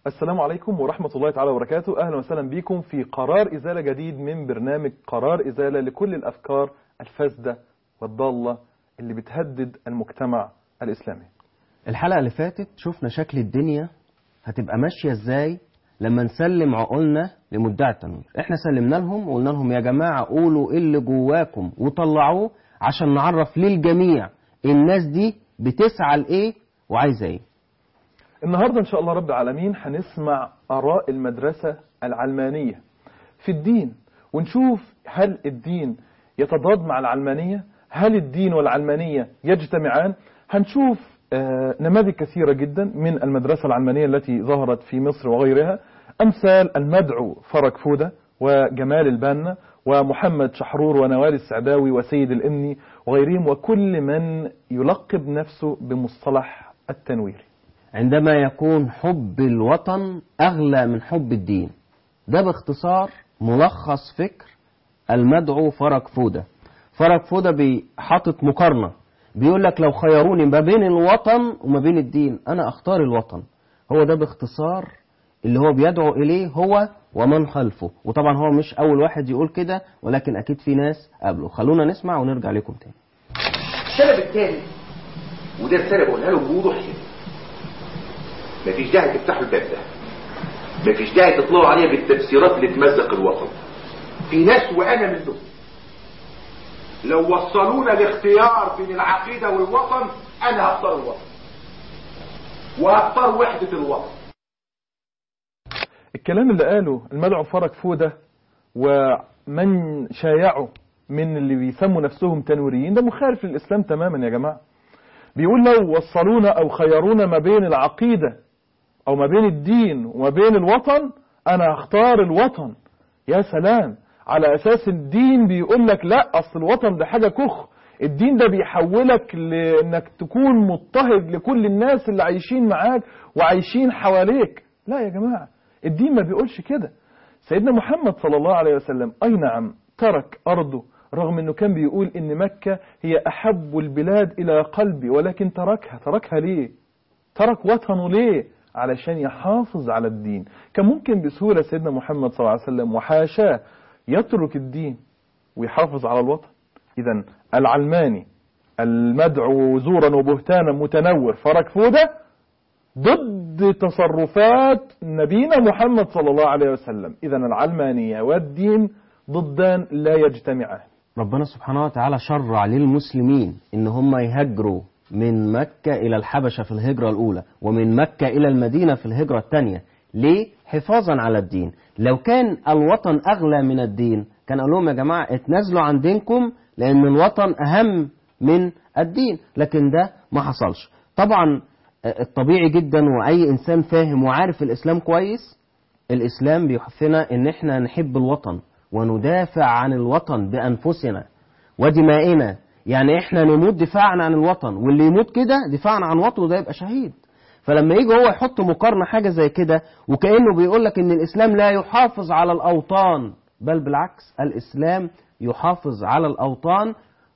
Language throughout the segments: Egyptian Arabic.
السلام عليكم ورحمة الله تعالى وبركاته أهلا وسهلا بكم في قرار إزالة جديد من برنامج قرار إزالة لكل الأفكار الفاسدة والضالة اللي بتهدد المجتمع الإسلامي الحلقة اللي فاتت شفنا شكل الدنيا هتبقى ماشية ازاي لما نسلم عقولنا لمدعي التنوير احنا سلمنا لهم وقلنا لهم يا جماعة قولوا ايه اللي جواكم وطلعوه عشان نعرف للجميع الناس دي بتسعى لايه وعايزة ايه النهاردة إن شاء الله رب العالمين هنسمع آراء المدرسة العلمانية في الدين ونشوف هل الدين يتضاد مع العلمانية هل الدين والعلمانية يجتمعان هنشوف آه، نماذج كثيرة جدا من المدرسة العلمانية التي ظهرت في مصر وغيرها أمثال المدعو فرج فودة وجمال البنا ومحمد شحرور ونوال السعداوي وسيد الإمني وغيرهم وكل من يلقب نفسه بمصطلح التنوير عندما يكون حب الوطن أغلى من حب الدين ده باختصار ملخص فكر المدعو فرج فودة فرج فودة بيحطط مقارنة بيقول لك لو خيروني ما بين الوطن وما بين الدين أنا أختار الوطن هو ده باختصار اللي هو بيدعو إليه هو ومن خلفه وطبعا هو مش أول واحد يقول كده ولكن أكيد في ناس قبله خلونا نسمع ونرجع لكم تاني السبب الثاني وده رساله بقولها لهم بوضوح كده مفيش داعي تفتحوا الباب ده مفيش داعي تطلعوا عليها بالتفسيرات اللي تمزق الوطن في ناس وانا منهم لو وصلونا لاختيار بين العقيده والوطن انا هختار الوطن وهختار وحده الوطن الكلام اللي قاله المدعو فرج فودة ومن شايعه من اللي بيسموا نفسهم تنويريين ده مخالف للإسلام تماما يا جماعة بيقول لو وصلونا أو خيرونا ما بين العقيدة أو ما بين الدين وما بين الوطن أنا هختار الوطن يا سلام على أساس الدين بيقول لك لا أصل الوطن ده حاجة كخ الدين ده بيحولك لأنك تكون مضطهد لكل الناس اللي عايشين معاك وعايشين حواليك لا يا جماعة الدين ما بيقولش كده سيدنا محمد صلى الله عليه وسلم أي نعم ترك أرضه رغم أنه كان بيقول إن مكة هي أحب البلاد إلى قلبي ولكن تركها تركها ليه ترك وطنه ليه علشان يحافظ على الدين كان ممكن بسهولة سيدنا محمد صلى الله عليه وسلم وحاشاه يترك الدين ويحافظ على الوطن إذا العلماني المدعو زورا وبهتانا متنور فرج فودة ضد تصرفات نبينا محمد صلى الله عليه وسلم إذا العلمانية والدين ضدان لا يجتمعان ربنا سبحانه وتعالى شرع للمسلمين ان هم يهاجروا من مكة إلى الحبشة في الهجرة الأولى ومن مكة إلى المدينة في الهجرة الثانية ليه؟ حفاظا على الدين لو كان الوطن أغلى من الدين كان قال لهم يا جماعة اتنازلوا عن دينكم لأن الوطن أهم من الدين لكن ده ما حصلش طبعا الطبيعي جدا وأي إنسان فاهم وعارف الإسلام كويس الإسلام بيحثنا إن إحنا نحب الوطن وندافع عن الوطن بأنفسنا ودمائنا يعني إحنا نموت دفاعا عن الوطن واللي يموت كده دفاعا عن وطنه ده يبقى شهيد فلما يجي هو يحط مقارنة حاجة زي كده وكأنه بيقول لك إن الإسلام لا يحافظ على الأوطان بل بالعكس الإسلام يحافظ على الأوطان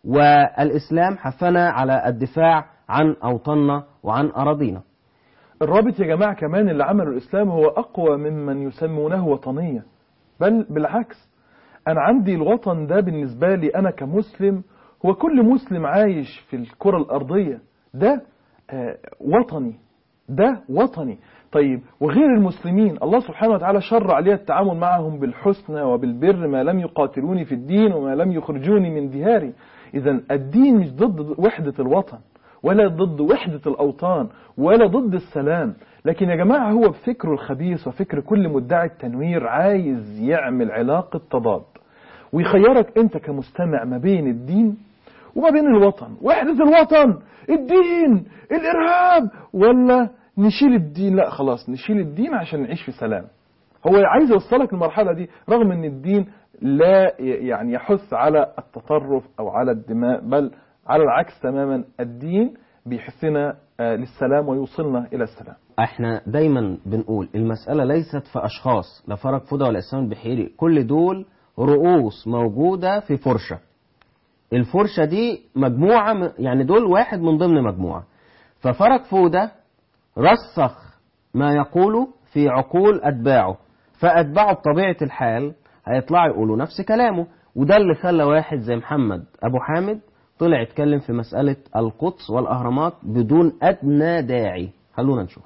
والإسلام حثنا على الدفاع عن أوطاننا وعن أراضينا الرابط يا جماعة كمان اللي عمله الإسلام هو أقوى ممن يسمونه وطنية بل بالعكس أنا عندي الوطن ده بالنسبة لي أنا كمسلم هو كل مسلم عايش في الكرة الأرضية ده آه وطني ده وطني طيب وغير المسلمين الله سبحانه وتعالى شرع لي التعامل معهم بالحسنى وبالبر ما لم يقاتلوني في الدين وما لم يخرجوني من دياري إذا الدين مش ضد وحدة الوطن ولا ضد وحدة الأوطان ولا ضد السلام لكن يا جماعة هو بفكره الخبيث وفكر كل مدعي التنوير عايز يعمل علاقة تضاد ويخيرك أنت كمستمع ما بين الدين وما بين الوطن وحدة الوطن الدين الإرهاب ولا نشيل الدين لا خلاص نشيل الدين عشان نعيش في سلام هو عايز يوصلك للمرحلة دي رغم ان الدين لا يعني يحث على التطرف او على الدماء بل على العكس تماما الدين بيحثنا للسلام ويوصلنا الى السلام احنا دايما بنقول المسألة ليست في اشخاص لا فرج فودة ولا اسلام البحيري كل دول رؤوس موجودة في فرشة الفرشة دي مجموعة يعني دول واحد من ضمن مجموعة ففرج فودة رسخ ما يقوله في عقول أتباعه فأتباعه بطبيعة الحال هيطلعوا يقولوا نفس كلامه وده اللي خلى واحد زي محمد أبو حامد طلع يتكلم في مسألة القدس والأهرامات بدون أدنى داعي خلونا نشوف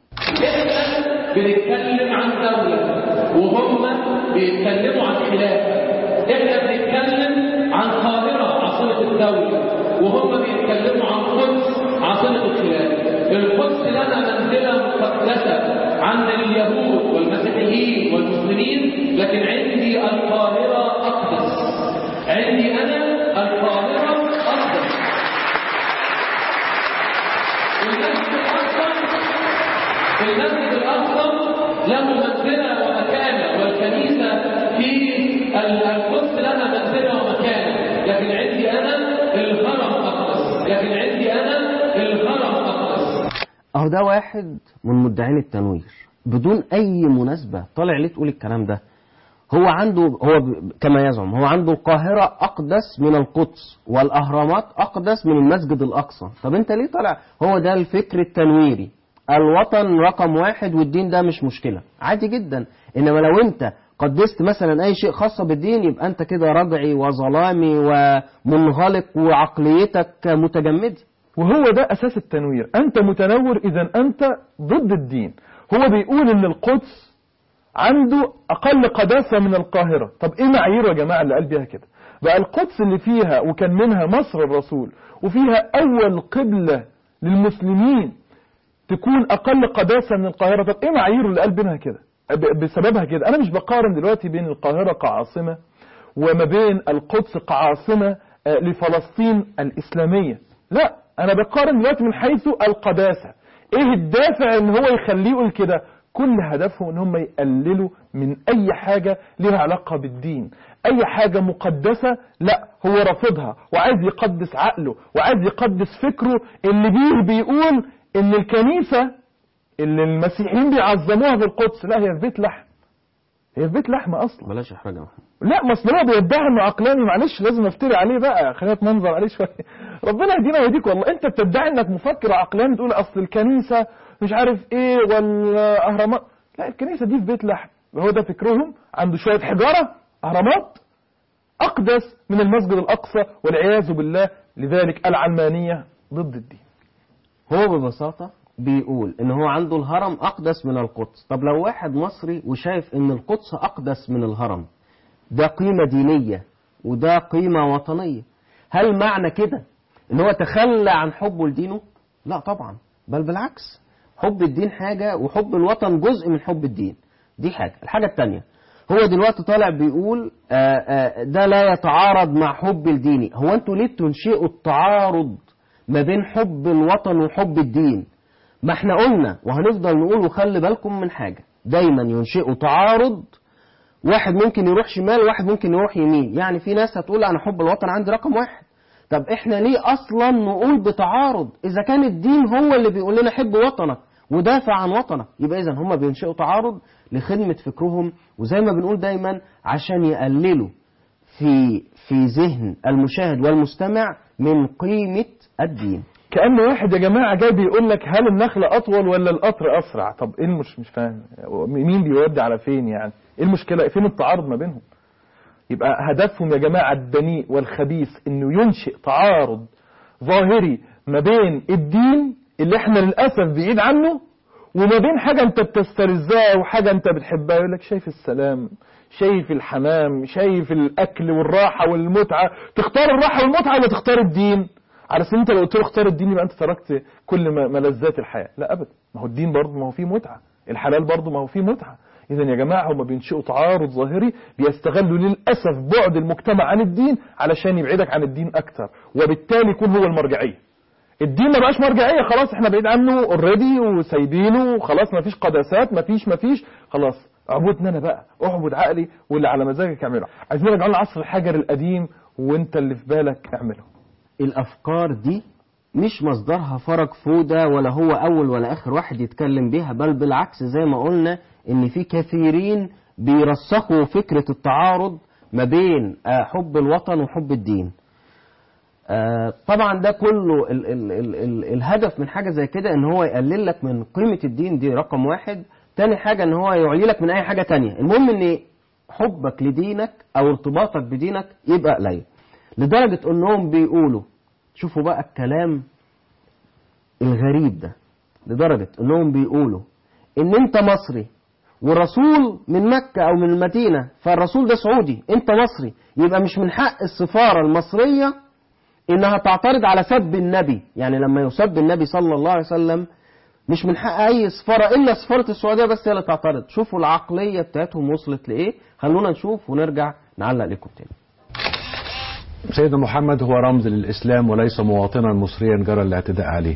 بنتكلم عن دولة وهم بيتكلموا عن خلافة احنا بنتكلم عن قاهرة عاصمة الدولة وهم بيتكلموا عن قدس عاصمة الخلافة القدس لنا منزلة مقدسة عند اليهود والمسيحيين والمسلمين لكن عندي القاهرة أقدس عندي أنا القاهرة أقدس المسجد الأقصى المسجد الأقصى له منزلة ومكانة والكنيسة في القدس لها منزلة ومكانة لكن عندي أنا الهرم أقدس لكن عندي أنا الهرم أقدس اهو ده واحد من مدعين التنوير بدون اي مناسبه طالع ليه تقول الكلام ده هو عنده هو ب- كما يزعم هو عنده القاهره اقدس من القدس والاهرامات اقدس من المسجد الاقصى طب انت ليه طالع هو ده الفكر التنويري الوطن رقم واحد والدين ده مش مشكله عادي جدا انما لو انت قدست مثلا اي شيء خاص بالدين يبقى انت كده رجعي وظلامي ومنغلق وعقليتك متجمده وهو ده أساس التنوير أنت متنور إذا أنت ضد الدين هو بيقول إن القدس عنده أقل قداسة من القاهرة طب إيه معاييره يا جماعة اللي قال بيها كده بقى القدس اللي فيها وكان منها مصر الرسول وفيها أول قبلة للمسلمين تكون أقل قداسة من القاهرة طب إيه معاييره اللي قال بينها كده ب- بسببها كده أنا مش بقارن دلوقتي بين القاهرة كعاصمة وما بين القدس كعاصمة آه، لفلسطين الإسلامية لا أنا بقارن دلوقتي من حيث القداسة إيه الدافع إن هو يخليه يقول كده كل هدفهم إن هم يقللوا من أي حاجة لها علاقة بالدين أي حاجة مقدسة لا هو رافضها وعايز يقدس عقله وعايز يقدس فكره اللي بيه بيقول إن الكنيسة اللي المسيحيين بيعظموها في القدس لا هي في بيت لحم هي في بيت لحم أصلا بلاش احراج يا محمد لا ما اصل هو بيدعي انه عقلاني معلش لازم افتري عليه بقى خلينا نتمنظر عليه شويه ربنا يهدينا ويهديك والله انت بتدعي انك مفكر عقلاني تقول اصل الكنيسه مش عارف ايه والاهرامات لا الكنيسه دي في بيت لحم هو ده فكرهم عنده شويه حجاره اهرامات اقدس من المسجد الاقصى والعياذ بالله لذلك العلمانيه ضد الدين هو ببساطة بيقول ان هو عنده الهرم اقدس من القدس طب لو واحد مصري وشايف ان القدس اقدس من الهرم ده قيمة دينية وده قيمة وطنية هل معنى كده ان هو تخلى عن حبه لدينه لا طبعا بل بالعكس حب الدين حاجة وحب الوطن جزء من حب الدين دي حاجة الحاجة التانية هو دلوقتي طالع بيقول آآ آآ ده لا يتعارض مع حب الديني هو انتوا ليه تنشئوا التعارض ما بين حب الوطن وحب الدين ما احنا قلنا وهنفضل نقول وخلي بالكم من حاجة دايما ينشئوا تعارض واحد ممكن يروح شمال وواحد ممكن يروح يمين يعني في ناس هتقول انا حب الوطن عندي رقم واحد طب احنا ليه اصلا نقول بتعارض اذا كان الدين هو اللي بيقول لنا حب وطنك ودافع عن وطنك يبقى اذا هم بينشئوا تعارض لخدمة فكرهم وزي ما بنقول دايما عشان يقللوا في في ذهن المشاهد والمستمع من قيمة الدين كأن واحد يا جماعة جاي بيقول لك هل النخل أطول ولا القطر أسرع طب إيه المش مش فاهم مين بيودي على فين يعني إيه المشكلة فين التعارض ما بينهم يبقى هدفهم يا جماعة الدنيء والخبيث إنه ينشئ تعارض ظاهري ما بين الدين اللي احنا للأسف بعيد عنه وما بين حاجة انت بتسترزها وحاجة انت بتحبها يقول لك شايف السلام شايف الحمام شايف الأكل والراحة والمتعة تختار الراحة والمتعة ولا تختار الدين على سبيل انت لو قلت له اختار الدين يبقى انت تركت كل م- ملذات الحياة لا أبدا ما هو الدين برضه ما هو فيه متعة الحلال برضه ما هو فيه متعة إذا يا جماعة هم بينشئوا تعارض ظاهري بيستغلوا للأسف بعد المجتمع عن الدين علشان يبعدك عن الدين أكتر وبالتالي يكون هو المرجعية الدين ما بقاش مرجعية خلاص احنا بعيد عنه اوريدي وسايبينه خلاص ما فيش قداسات ما فيش ما فيش خلاص اعبدنا انا بقى اعبد عقلي واللي على مزاجك اعمله عايزين نرجع لعصر الحجر القديم وانت اللي في بالك اعمله الأفكار دي مش مصدرها فرج فودة ولا هو أول ولا آخر واحد يتكلم بيها بل بالعكس زي ما قلنا إن في كثيرين بيرسخوا فكرة التعارض ما بين آه، حب الوطن وحب الدين آه، طبعا ده كله ال ال ال ال الهدف من حاجة زي كده ان هو يقلل لك من قيمة الدين دي رقم واحد تاني حاجة ان هو يعلي لك من اي حاجة تانية المهم ان حبك لدينك او ارتباطك بدينك يبقى قليل لدرجة انهم بيقولوا شوفوا بقى الكلام الغريب ده لدرجة انهم بيقولوا ان انت مصري والرسول من مكة او من المدينة فالرسول ده سعودي انت مصري يبقى مش من حق السفارة المصرية انها تعترض على سب النبي يعني لما يسب النبي صلى الله عليه وسلم مش من حق اي سفارة الا سفارة السعودية بس هي اللي تعترض شوفوا العقلية بتاعتهم وصلت لايه خلونا نشوف ونرجع نعلق لكم تاني سيدنا محمد هو رمز للإسلام وليس مواطنا مصريا جرى الاعتداء عليه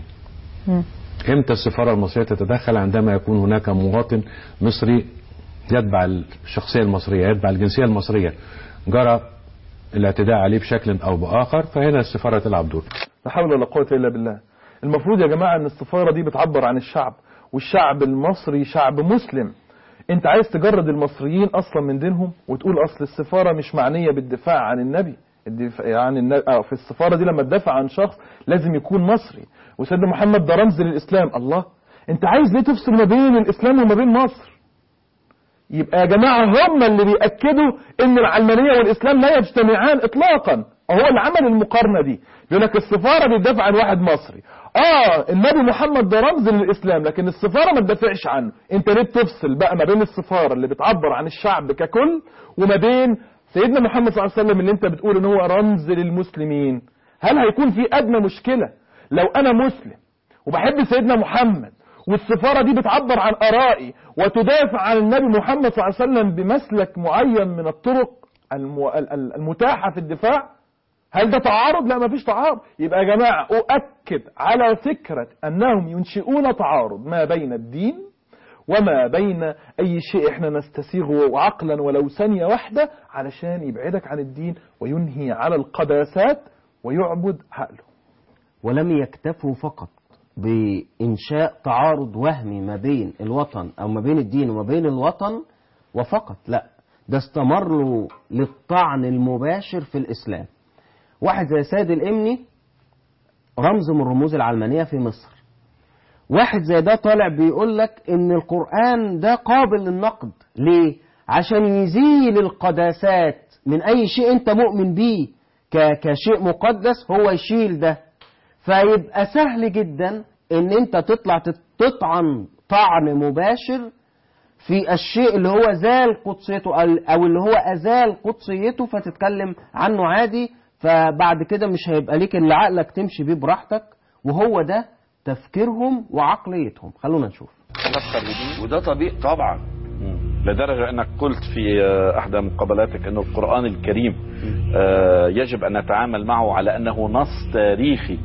امتى السفارة المصرية تتدخل عندما يكون هناك مواطن مصري يتبع الشخصية المصرية يتبع الجنسية المصرية جرى الاعتداء عليه بشكل أو بآخر فهنا السفارة تلعب دور لا حول ولا قوة إلا بالله المفروض يا جماعة أن السفارة دي بتعبر عن الشعب والشعب المصري شعب مسلم أنت عايز تجرد المصريين أصلا من دينهم وتقول أصل السفارة مش معنية بالدفاع عن النبي الدفاع عن النبي آه في السفارة دي لما تدافع عن شخص لازم يكون مصري وسيدنا محمد ده رمز للإسلام الله أنت عايز ليه تفصل ما بين الإسلام وما بين مصر يبقى يا جماعة هم اللي بيأكدوا ان العلمانية والإسلام لا يجتمعان إطلاقا هو اللي عمل المقارنة دي بيقول لك السفارة بتدافع عن واحد مصري اه النبي محمد ده رمز للإسلام لكن السفارة ما تدافعش عنه انت ليه بتفصل بقى ما بين السفارة اللي بتعبر عن الشعب ككل وما بين سيدنا محمد صلى الله عليه وسلم اللي انت بتقول ان هو رمز للمسلمين هل هيكون في أدنى مشكلة لو أنا مسلم وبحب سيدنا محمد والسفارة دي بتعبر عن آرائي وتدافع عن النبي محمد صلى الله عليه وسلم بمسلك معين من الطرق الم- ال- ال- المتاحة في الدفاع هل ده تعارض؟ لا مفيش تعارض يبقى يا جماعة أؤكد على فكرة أنهم ينشئون تعارض ما بين الدين وما بين أي شيء احنا نستسيغه عقلا ولو ثانية واحدة علشان يبعدك عن الدين وينهي على القداسات ويعبد عقله ولم يكتفوا فقط بإنشاء تعارض وهمي ما بين الوطن أو ما بين الدين وما بين الوطن وفقط لا ده استمروا للطعن المباشر في الإسلام واحد زي سيد الإمني رمز من رموز العلمانية في مصر واحد زي ده طالع بيقول لك ان القرآن ده قابل للنقد ليه عشان يزيل القداسات من اي شيء انت مؤمن بيه ك- كشيء مقدس هو يشيل ده فيبقى سهل جدا ان انت تطلع تت- تطعن طعن مباشر في الشيء اللي هو زال قدسيته أو- او اللي هو ازال قدسيته فتتكلم عنه عادي فبعد كده مش هيبقى ليك اللي عقلك تمشي بيه براحتك وهو ده تفكيرهم وعقليتهم خلونا نشوف وده طبيعي طبعا لدرجة انك قلت في آه، احدى مقابلاتك انه القرآن الكريم آه، يجب ان نتعامل معه على انه نص تاريخي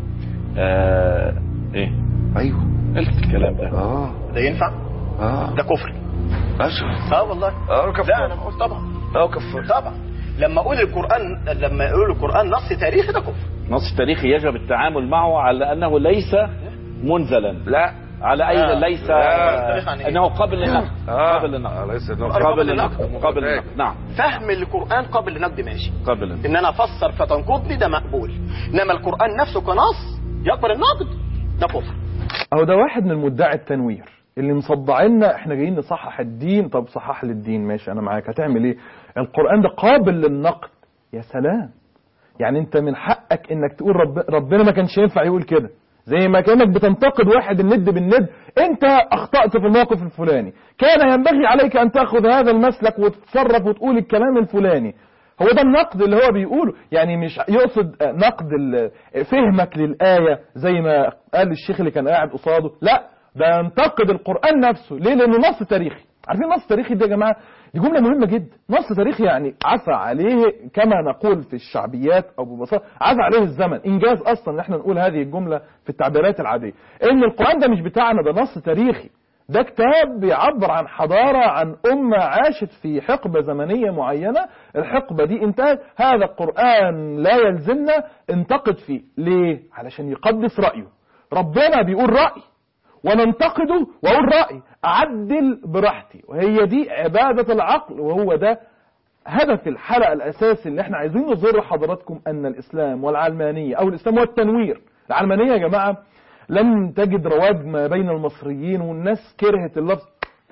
آه، ايه ايوه قلت الكلام ده اه ده ينفع؟ اه ده كفر اشهر اه والله اه كفر لا انا بقول طبعا اه كفر طبعا لما اقول القران لما يقول القران نص تاريخي ده كفر نص تاريخي يجب التعامل معه على انه ليس منزلا لا على اي لا. ليس لا. يعني إيه؟ انه قابل للنقد اه قابل للنقد ليس قابل للنقد قابل للنقد نعم فهم القران قبل النقد ماشي قابل للنقد ان انا افسر فتنقضني ده مقبول انما القران نفسه كنص يقبل النقد ده كفر اهو ده واحد من مدعي التنوير اللي مصدعنا احنا جايين نصحح الدين طب صحح لي الدين ماشي انا معاك هتعمل ايه القرآن ده قابل للنقد يا سلام يعني انت من حقك انك تقول رب ربنا ما كانش ينفع يقول كده زي ما كانك بتنتقد واحد الند بالند انت اخطأت في الموقف الفلاني كان ينبغي عليك ان تاخذ هذا المسلك وتتصرف وتقول الكلام الفلاني هو ده النقد اللي هو بيقوله يعني مش يقصد نقد ال- فهمك للآية زي ما قال الشيخ اللي كان قاعد قصاده لا ده ينتقد القرآن نفسه ليه لأنه نص تاريخي عارفين نص تاريخي ده يا جماعة دي جملة مهمة جدا نص تاريخي يعني عفى عليه كما نقول في الشعبيات أو ببساطة عفى عليه الزمن إنجاز أصلا إن احنا نقول هذه الجملة في التعبيرات العادية إن القرآن ده مش بتاعنا ده نص تاريخي ده كتاب بيعبر عن حضارة عن أمة عاشت في حقبة زمنية معينة الحقبة دي انتهت هذا القرآن لا يلزمنا انتقد فيه ليه؟ علشان يقدس رأيه ربنا بيقول رأي وننتقده وأقول رأي أعدل براحتي وهي دي عبادة العقل وهو ده هدف الحلقة الأساسي اللي احنا عايزين نظهر لحضراتكم أن الإسلام والعلمانية أو الإسلام والتنوير العلمانية يا جماعة لم تجد رواج ما بين المصريين والناس كرهت اللفظ بس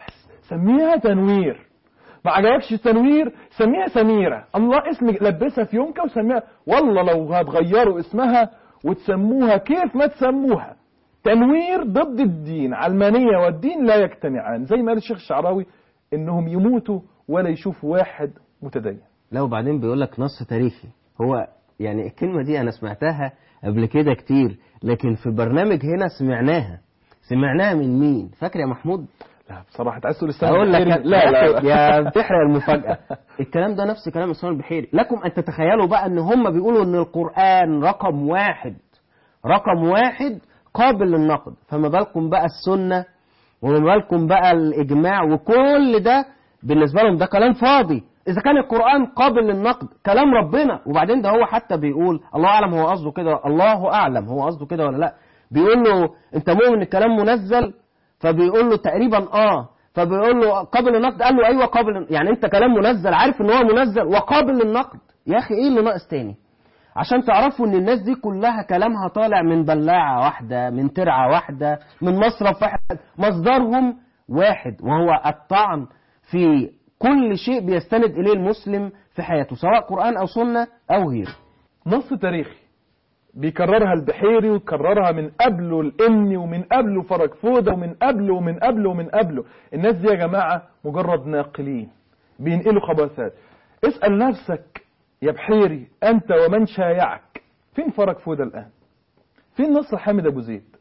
سميها تنوير ما عجبكش التنوير سميها سميرة الله اسم لبسها في يونكا وسميها والله لو هتغيروا اسمها وتسموها كيف ما تسموها تنوير ضد الدين علمانية والدين لا يجتمعان زي ما قال الشيخ الشعراوي انهم يموتوا ولا يشوفوا واحد متدين لا وبعدين بيقول لك نص تاريخي هو يعني الكلمة دي أنا سمعتها قبل كده كتير لكن في برنامج هنا سمعناها سمعناها من مين فاكر يا محمود لا بصراحة عايز تقول السنة اقول لك الأخيرة؟ لا لا, لا. يا بتحرق المفاجاه الكلام ده نفس كلام اسلام البحيري لكم ان تتخيلوا بقى ان هم بيقولوا ان القران رقم واحد رقم واحد قابل للنقد فما بالكم بقى السنه وما بالكم بقى الاجماع وكل ده بالنسبه لهم ده كلام فاضي اذا كان القران قابل للنقد كلام ربنا وبعدين ده هو حتى بيقول الله اعلم هو قصده كده الله اعلم هو قصده كده ولا لا بيقول له انت مؤمن الكلام منزل فبيقول له تقريبا اه فبيقول له قابل للنقد قال له ايوه قابل يعني انت كلام منزل عارف ان هو منزل وقابل للنقد يا اخي ايه اللي ناقص تاني عشان تعرفوا ان الناس دي كلها كلامها طالع من بلاعه واحده من ترعه واحده من مصرف واحد مصدرهم واحد وهو الطعن في كل شيء بيستند اليه المسلم في حياته سواء قران او سنه او غيره نص تاريخي بيكررها البحيري وكررها من قبله الامني ومن قبله فرج فودة ومن قبله ومن قبله ومن قبله الناس دي يا جماعة مجرد ناقلين بينقلوا خباثات اسأل نفسك يا بحيري أنت ومن شايعك فين فرج فودة الآن فين نصر حامد أبو زيد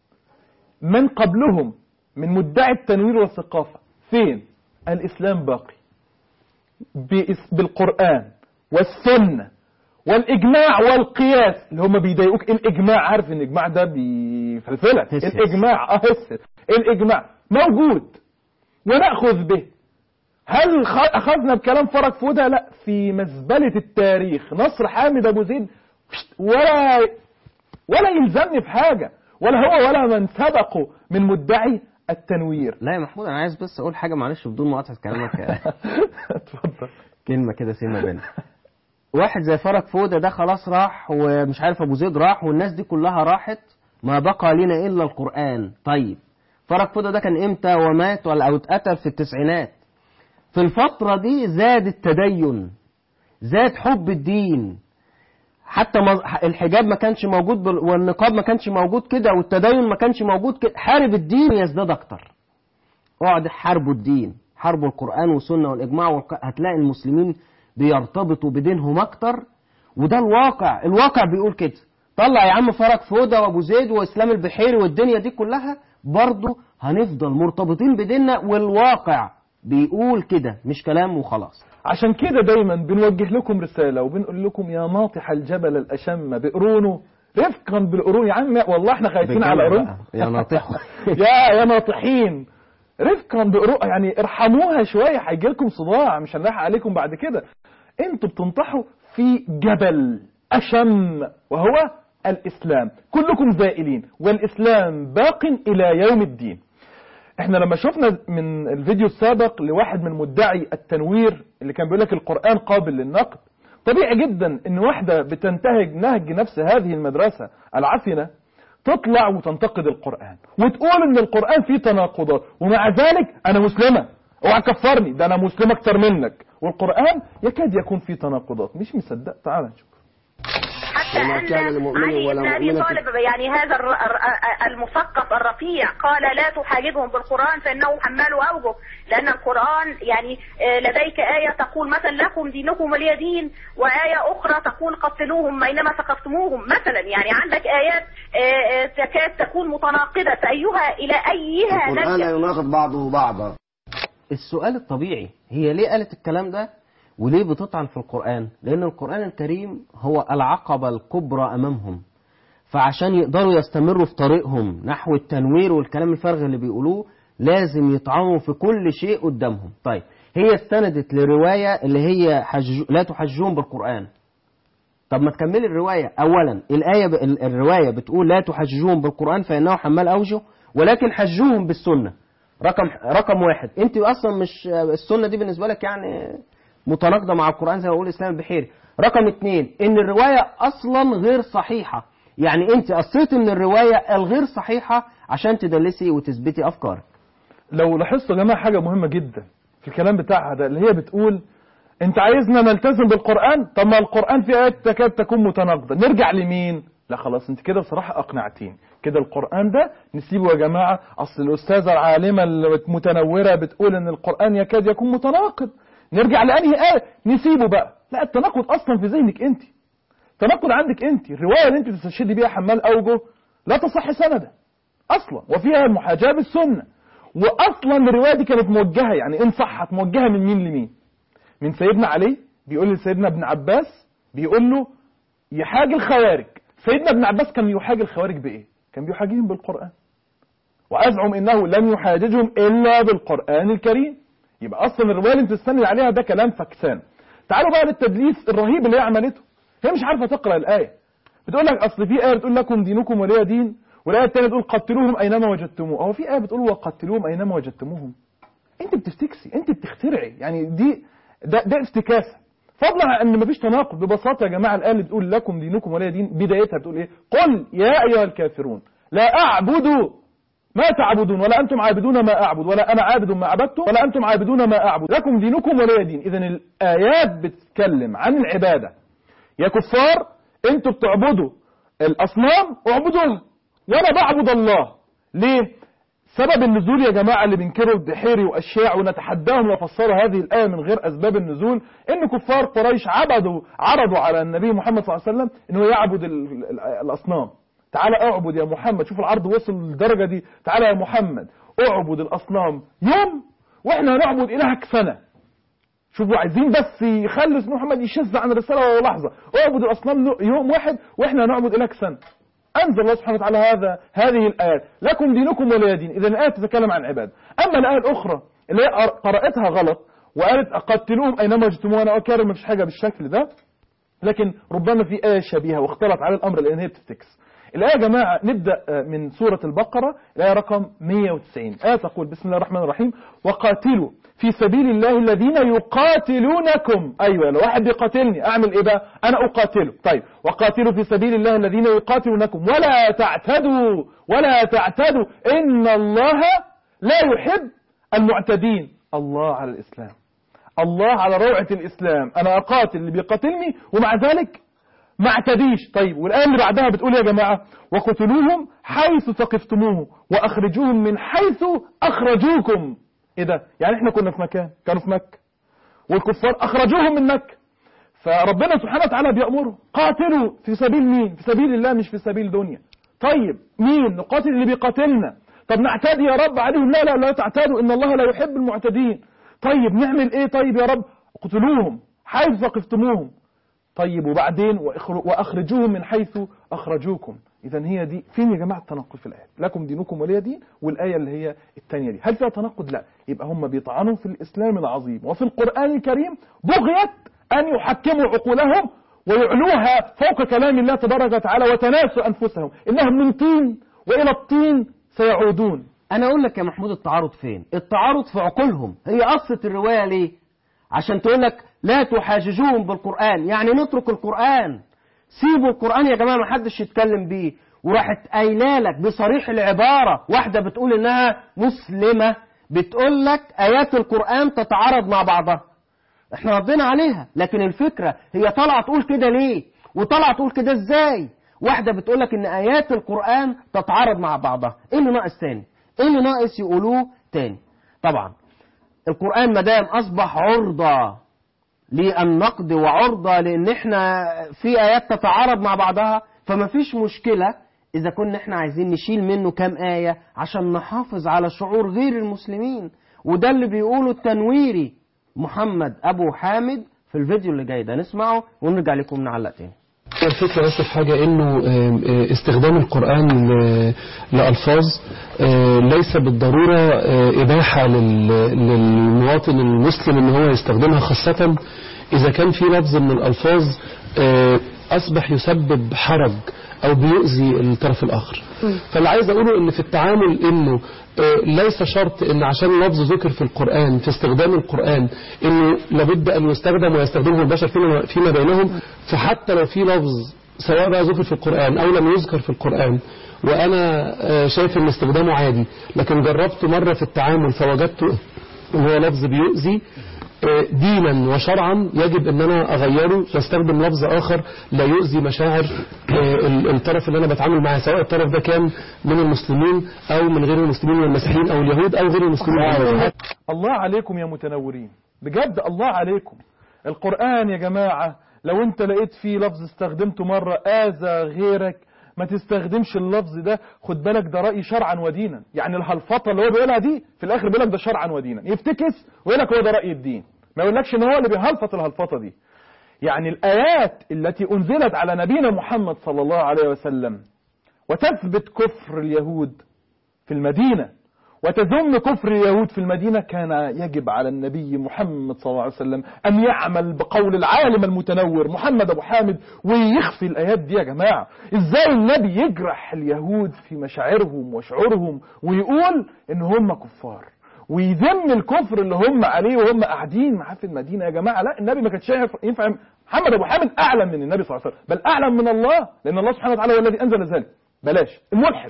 من قبلهم من مدعي التنوير والثقافة فين الإسلام باقي بإس- بالقرآن والسنة والإجماع والقياس اللي هم بيضايقوك الإجماع عارف إن الإجماع ده بيفلفلك هس هس. الإجماع اه هس الإجماع موجود ونأخذ به هل خ- أخذنا بكلام فرج فودة لا في مزبلة التاريخ نصر حامد أبو زيد ولا ولا يلزمني في حاجة ولا هو ولا من سبقه من مدعي التنوير لا يا محمود انا عايز بس اقول حاجه معلش بدون مقاطعه كلامك اتفضل كلمه كده سيما بينا واحد زي فرج فودة ده خلاص راح ومش عارف ابو زيد راح والناس دي كلها راحت ما بقى لنا الا القران طيب فرج فودة ده كان امتى ومات ولا او اتقتل في التسعينات في الفتره دي زاد التدين زاد حب الدين حتى ما- الحجاب ما كانش موجود بال- والنقاب ما كانش موجود كده والتدين ما كانش موجود كده حارب الدين يزداد اكتر اقعد حاربوا الدين حاربوا القرآن والسنة والإجماع والق... هتلاقي المسلمين بيرتبطوا بدينهم أكتر وده الواقع الواقع بيقول كده طلع يا عم فرج فودة وأبو زيد وإسلام البحيري والدنيا دي كلها برضه هنفضل مرتبطين بديننا والواقع بيقول كده مش كلام وخلاص عشان كده دايما بنوجه لكم رسالة وبنقول لكم يا ناطح الجبل الأشم بقرونه رفقا بالقرون يا عم والله احنا خايفين على قرون بقى. يا ناطح يا يا ناطحين رفقا بقرون يعني ارحموها شوية هيجي لكم صداع مش هنلاحق عليكم بعد كده انتوا بتنطحوا في جبل أشم وهو الإسلام كلكم زائلين والإسلام باق إلى يوم الدين احنا لما شفنا من الفيديو السابق لواحد من مدعي التنوير اللي كان بيقول لك القرآن قابل للنقد طبيعي جدا ان واحدة بتنتهج نهج نفس هذه المدرسة العفنة تطلع وتنتقد القرآن وتقول ان القرآن فيه تناقضات ومع ذلك انا مسلمة اوعى تكفرني ده انا مسلم اكتر منك والقرآن يكاد يكون فيه تناقضات مش مصدق تعال نشوف حتى وما أن كان لمؤمن علي ولا بن أبي مؤمنة طالب يعني هذا الر- الر- المثقف الرفيع قال لا تحاربهم بالقرآن فإنه حمال أوجه لأن القرآن يعني آه، لديك آية تقول مثلا لكم دينكم ولي دين وآية أخرى تقول قتلوهم أينما ثقفتموهم مثلا يعني عندك آيات آه، آه، تكاد تكون متناقضة فأيها إلى أيها القرآن لا نلجأ يناقض بعضه بعضا السؤال الطبيعي هي ليه قالت الكلام ده وليه بتطعن في القرآن لأن القرآن الكريم هو العقبة الكبرى أمامهم فعشان يقدروا يستمروا في طريقهم نحو التنوير والكلام الفارغ اللي بيقولوه لازم يطعنوا في كل شيء قدامهم طيب هي استندت لرواية اللي هي حج... لا تحجون بالقرآن طب ما تكملي الرواية أولا الآية ب... ال- الرواية بتقول لا تحجوهم بالقرآن فإنه حمال أوجه ولكن حجوهم بالسنة رقم رقم واحد أنت أصلا مش السنة دي بالنسبة لك يعني متناقضة مع القرآن زي ما بيقول الإسلام البحيري رقم اتنين إن الرواية أصلا غير صحيحة يعني أنت قصيتي من الرواية الغير صحيحة عشان تدلسي وتثبتي أفكارك لو لاحظتوا يا جماعه حاجه مهمه جدا في الكلام بتاعها ده اللي هي بتقول انت عايزنا نلتزم بالقران طب ما القران في ايات تكاد تكون متناقضه نرجع لمين لا خلاص انت كده بصراحه اقنعتين كده القران ده نسيبه يا جماعه اصل الاستاذه العالمه المتنوره بتقول ان القران يكاد يكون متناقض نرجع لانهي ايه نسيبه بقى لا التناقض اصلا في ذهنك انت تناقض عندك انت الروايه اللي انت بتستشهدي بيها حمال اوجه لا تصح سندا اصلا وفيها المحاجاه بالسنه واصلا الروايه دي كانت موجهه يعني ان صحت موجهه من مين لمين من سيدنا علي بيقول لسيدنا ابن عباس بيقول له يحاجي الخوارج سيدنا ابن عباس كان يحاجي الخوارج بايه كان بيحاجيهم بالقران وازعم انه لم يحاججهم الا بالقران الكريم يبقى اصلا الروايه اللي انت تستند عليها ده كلام فكسان تعالوا بقى للتدليس الرهيب اللي هي عملته هي مش عارفه تقرا الايه بتقول لك اصل في ايه بتقول لكم دينكم ولي دين والايه الثانيه بتقول قتلوهم اينما وجدتموه هو في ايه بتقول وقتلوهم اينما وجدتموهم انت بتفتكسي انت بتخترعي يعني دي ده, ده افتكاسه فضلا عن ان مفيش تناقض ببساطه يا جماعه الايه اللي بتقول لكم دينكم ولي دين بدايتها بتقول ايه قل يا ايها الكافرون لا اعبد ما تعبدون ولا انتم عابدون ما اعبد ولا انا عابد ما عبدتم ولا انتم عابدون ما اعبد لكم دينكم ولي دين اذا الايات بتتكلم عن العباده يا كفار انتوا بتعبدوا الاصنام اعبدوها وانا بعبد الله ليه سبب النزول يا جماعة اللي بينكروا الدحيري وأشياء ونتحداهم وفسروا هذه الآية من غير أسباب النزول إن كفار قريش عبدوا عرضوا على النبي محمد صلى الله عليه وسلم إنه يعبد ال- ال- الأصنام تعالى اعبد يا محمد شوف العرض وصل للدرجة دي تعالى يا محمد اعبد الأصنام يوم وإحنا هنعبد إلهك سنة شوفوا عايزين بس يخلوا اسم محمد يشذ عن الرسالة ولو لحظة اعبد الأصنام يوم واحد وإحنا هنعبد إلهك سنة أنزل الله سبحانه وتعالى هذا هذه الآيات لكم دينكم ولي دين إذا الآية تتكلم عن عبادة أما الآية الأخرى اللي هي قرأتها غلط وقالت قتلوهم أينما وجدتموه أنا أكرر ما فيش حاجة بالشكل ده لكن ربما في آية شبيهة واختلط على الأمر لأن هي بتفتكس الآية يا جماعة نبدأ من سورة البقرة الآية رقم 190 آية تقول بسم الله الرحمن الرحيم وقاتلوا في سبيل الله الذين يقاتلونكم أيوة لو واحد بيقاتلني أعمل إيه بقى أنا أقاتله طيب وقاتلوا في سبيل الله الذين يقاتلونكم ولا تعتدوا ولا تعتدوا إن الله لا يحب المعتدين الله على الإسلام الله على روعة الإسلام أنا أقاتل اللي بيقاتلني ومع ذلك ما اعتديش طيب والآية اللي بعدها بتقول يا جماعة وقتلوهم حيث ثقفتموه وأخرجوهم من حيث أخرجوكم إيه ده يعني إحنا كنا في مكان كانوا في مكة والكفار أخرجوهم من مكة فربنا سبحانه وتعالى بيأمره قاتلوا في سبيل مين في سبيل الله مش في سبيل دنيا طيب مين نقاتل اللي بيقاتلنا طب نعتدي يا رب عليهم لا لا لا تعتدوا إن الله لا يحب المعتدين طيب نعمل إيه طيب يا رب اقتلوهم حيث ثقفتموهم طيب وبعدين وأخرجوهم من حيث أخرجوكم إذا هي دي فين يا جماعة التناقض في الآية لكم دينكم ولي دين والآية اللي هي الثانية دي هل فيها تناقض لا يبقى هم بيطعنوا في الإسلام العظيم وفي القرآن الكريم بغيت أن يحكموا عقولهم ويعلوها فوق كلام الله تبارك وتعالى وتناسوا أنفسهم إنهم من طين وإلى الطين سيعودون انا اقول لك يا محمود التعارض فين التعارض في عقولهم هي قصة الرواية ليه عشان تقول لك لا تحاججوهم بالقرآن يعني نترك القرآن سيبوا القرآن يا جماعة ما حدش يتكلم بيه وراحت قايله لك بصريح العبارة واحدة بتقول انها مسلمة بتقول لك ايات القرآن تتعارض مع بعضها احنا ردينا عليها لكن الفكرة هي طالعة تقول كده ليه وطالعة تقول كده ازاي واحدة بتقول لك ان ايات القرآن تتعارض مع بعضها ايه اللي ناقص تاني ايه اللي ناقص يقولوه تاني طبعا القرآن مدام اصبح عرضة للنقد وعرضة لان احنا في ايات تتعارض مع بعضها فما فيش مشكلة اذا كنا احنا عايزين نشيل منه كام آية عشان نحافظ على شعور غير المسلمين وده اللي بيقوله التنويري محمد ابو حامد في الفيديو اللي جاي ده نسمعه ونرجع لكم نعلق تاني الفكرة بس في حاجة انه استخدام القرآن لألفاظ ليس بالضرورة إباحة للمواطن المسلم ان هو يستخدمها خاصة إذا كان في لفظ من الألفاظ أصبح يسبب حرج أو بيؤذي الطرف الآخر فاللي عايز أقوله إن في التعامل إنه ليس شرط ان عشان لفظ ذكر في القرآن في استخدام القرآن انه لابد ان يستخدم ويستخدمه البشر فيما, فيما بينهم فحتى لو في لفظ سواء بقى ذكر في القرآن او لم يذكر في القرآن وانا آه، شايف ان استخدامه عادي لكن جربته مرة في التعامل فوجدته ان هو لفظ بيؤذي آه، دينا وشرعا يجب ان انا اغيره واستخدم لفظ اخر لا يؤذي مشاعر آه، ال- الطرف اللي انا بتعامل معاه سواء الطرف ده كان من المسلمين او من غير المسلمين من المسيحيين او اليهود او غير المسلمين الله عليكم يا متنورين بجد الله عليكم القرآن يا جماعة لو انت لقيت فيه لفظ استخدمته مرة آذى غيرك ما تستخدمش اللفظ ده خد بالك ده رأي شرعا ودينا يعني الهلفطة اللي هو بيقولها دي في الآخر بيقول لك ده شرعا ودينا يفتكس ويقول لك هو ده رأي الدين ما يقولكش ان هو اللي بيهلفط الهلفطة دي يعني الآيات التي أنزلت على نبينا محمد صلى الله عليه وسلم وتثبت كفر اليهود في المدينة وتذم كفر اليهود في المدينة كان يجب على النبي محمد صلى الله عليه وسلم أن يعمل بقول العالم المتنور محمد أبو حامد ويخفي الآيات دي يا جماعة إزاي النبي يجرح اليهود في مشاعرهم وشعورهم ويقول إن هم كفار ويذم الكفر اللي هم عليه وهم قاعدين معاه في المدينة يا جماعة لا النبي ما كانش يعرف- ينفع محمد أبو حامد أعلم من النبي صلى الله عليه وسلم بل أعلم من الله لأن الله سبحانه وتعالى هو الذي أنزل ذلك بلاش الملحد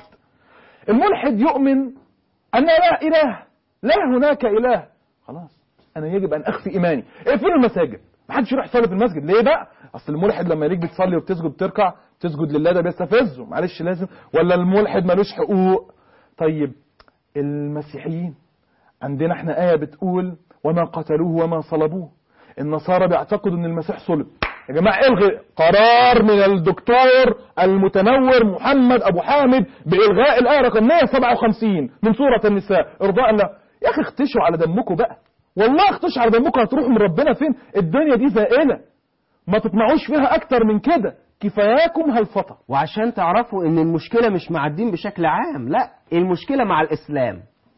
الملحد يؤمن أن لا إله لا هناك إله خلاص أنا يجب أن أخفي إيماني اقفلوا المساجد ما حدش يروح يصلي في المسجد ليه بقى أصل الملحد لما يجي بتصلي وبتسجد بتركع تسجد لله ده بيستفزه معلش لازم ولا الملحد ملوش حقوق طيب المسيحيين عندنا احنا آية بتقول وما قتلوه وما صلبوه النصارى بيعتقدوا ان المسيح صلب يا جماعة الغي قرار من الدكتور المتنور محمد ابو حامد بالغاء الآية رقم 157 من سورة النساء ارضاء الله يا اخي اختشوا على دمكم بقى والله اختشوا على دمكم هتروحوا من ربنا فين الدنيا دي زائلة ما تطمعوش فيها اكتر من كده كفاياكم هالفطة وعشان تعرفوا ان المشكلة مش مع الدين بشكل عام لا المشكلة مع الاسلام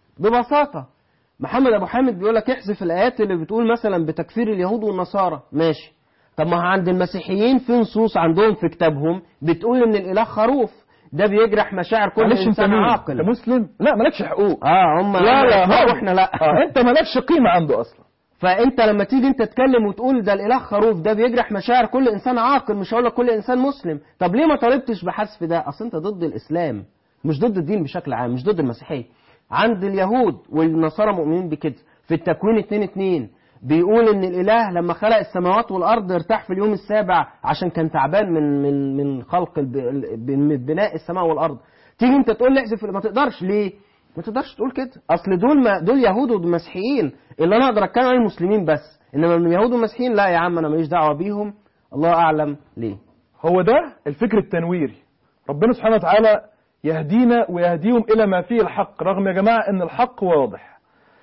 ببساطة محمد ابو حامد بيقول لك احذف الايات اللي بتقول مثلا بتكفير اليهود والنصارى ماشي طب ما هو عند المسيحيين في نصوص عندهم في كتابهم بتقول ان الاله خروف ده بيجرح مشاعر كل معلش انت انسان مين؟ عاقل انت مسلم لا مالكش حقوق اه هم لا لا هم هو واحنا لا آه انت مالكش قيمة عنده اصلا فانت لما تيجي انت تتكلم وتقول ده الاله خروف ده بيجرح مشاعر كل انسان عاقل مش هقول لك كل انسان مسلم طب ليه ما طالبتش بحذف ده اصل انت ضد الاسلام مش ضد الدين بشكل عام مش ضد المسيحيه عند اليهود والنصارى مؤمنين بكده في التكوين 2 2 بيقول ان الاله لما خلق السماوات والارض ارتاح في اليوم السابع عشان كان تعبان من من من خلق الب- ال- من بناء السماء والارض تيجي انت تقول لي احذف ما تقدرش ليه ما تقدرش تقول كده اصل دول ما دول يهود ومسيحيين اللي انا اقدر اتكلم عن المسلمين بس انما من اليهود والمسيحيين لا يا عم انا ماليش دعوه بيهم الله اعلم ليه هو ده الفكر التنويري ربنا سبحانه وتعالى يهدينا ويهديهم إلى ما فيه الحق رغم يا جماعة أن الحق واضح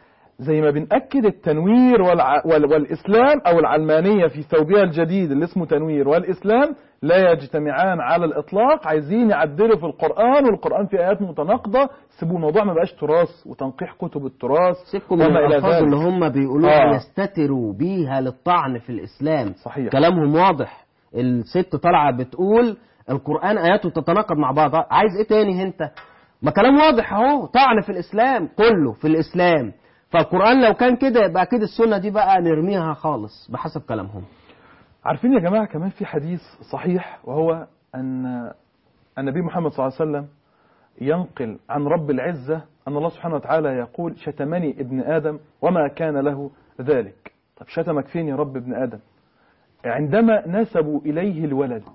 زي ما بنأكد التنوير والع... وال... والإسلام أو العلمانية في ثوبها الجديد اللي اسمه تنوير والإسلام لا يجتمعان على الإطلاق عايزين يعدلوا في القرآن والقرآن فيه آيات متناقضة سيبوا الموضوع ما بقاش تراث وتنقيح كتب التراث سيبكم من وما إلى الالفاظ ذلك اللي هم بيقولوها آه. يستتروا بيها للطعن في الاسلام صحيح. كلامهم واضح الست طالعه بتقول القران اياته تتناقض مع بعضها عايز ايه تاني انت ما كلام واضح اهو طعن في الاسلام كله في الاسلام فالقران لو كان كده يبقى اكيد السنه دي بقى نرميها خالص بحسب كلامهم عارفين يا جماعة كمان في حديث صحيح وهو أن النبي محمد صلى الله عليه وسلم ينقل عن رب العزة أن الله سبحانه وتعالى يقول شتمني ابن آدم وما كان له ذلك طب شتمك فين يا رب ابن آدم عندما نسبوا إليه الولد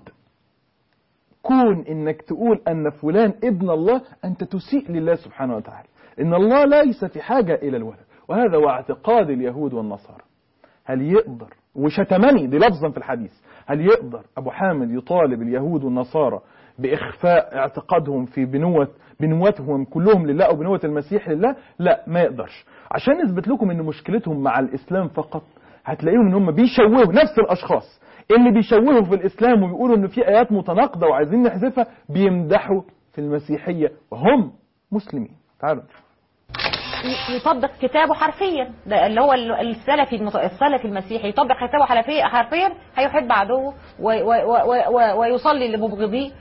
كون انك تقول ان فلان ابن الله انت تسيء لله سبحانه وتعالى ان الله ليس في حاجة الى الولد وهذا هو اعتقاد اليهود والنصارى هل يقدر وشتمني دي لفظا في الحديث هل يقدر أبو حامد يطالب اليهود والنصارى بإخفاء اعتقادهم في بنوة بنوتهم كلهم لله أو بنوة المسيح لله لا ما يقدرش عشان نثبت لكم ان مشكلتهم مع الإسلام فقط هتلاقيهم ان هم بيشوهوا نفس الأشخاص اللي بيشوهوا في الإسلام ويقولوا ان في آيات متناقضة وعايزين نحذفها بيمدحوا في المسيحية وهم مسلمين تعالوا ي- يطبق كتابه حرفيا ده اللي هو ال- السلفي المت- السلفي المسيحي يطبق كتابه حرفيا حرفيا هيحب عدوه و- و- و- و- ويصلي لمبغضيه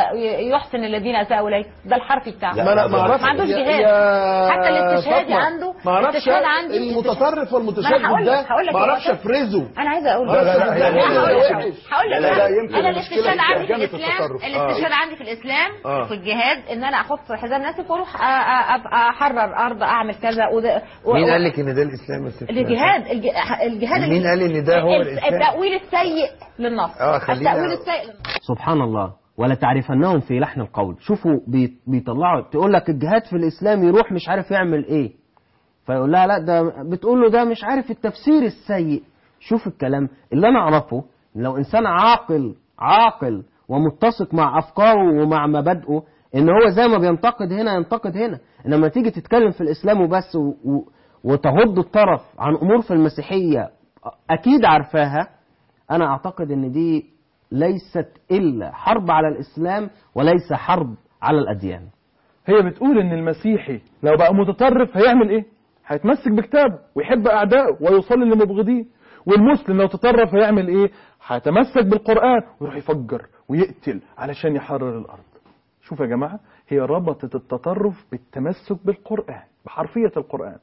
ويحسن الذين اساءوا اليه ده الحرفي بتاعه ما انا ما اعرفش ما عندوش يا- جهاد يا حتى الاستشهادي فاطمة، عنده ما اعرفش الاستشهاد عندي المتطرف ما والمتشدد أنا هقول ده لك- هقول لك ما يا اعرفش وسام. افرزه انا عايزه اقول لا، لا، لا، بس- لا، لا، لا، لا، هقول لا، لك- لا، هقول لك لا، لا، أنا. يمكن انا المشكلة الاستشهاد في عندي في جانب الاسلام التطرف. آه. الاستشهاد عندي في الاسلام آه. في الجهاد ان انا احط حزام ناسف واروح أ- أ- أ- احرر ارض اعمل كذا وده و- مين و- قال لك ان ده الاسلام يا ست الجهاد الج- الجهاد مين قال ان ده هو ال- الاسلام التأويل السيء للنص آه، خلينا- التأويل السيء للنص سبحان الله ولا تعرفنهم في لحن القول شوفوا بي- بيطلعوا تقول لك الجهاد في الاسلام يروح مش عارف يعمل ايه فيقول لها لا ده بتقول له ده مش عارف التفسير السيء شوف الكلام اللي انا اعرفه لو انسان عاقل عاقل ومتسق مع افكاره ومع مبادئه ان هو زي ما بينتقد هنا ينتقد هنا انما تيجي تتكلم في الاسلام وبس و... و... وتغض الطرف عن امور في المسيحيه اكيد عارفاها انا اعتقد ان دي ليست الا حرب على الاسلام وليس حرب على الاديان هي بتقول ان المسيحي لو بقى متطرف هيعمل ايه هيتمسك بكتابه ويحب اعدائه ويصلي لمبغضيه والمسلم لو تطرف هيعمل ايه هيتمسك بالقران ويروح يفجر ويقتل علشان يحرر الارض شوف يا جماعه هي ربطت التطرف بالتمسك بالقران بحرفيه القران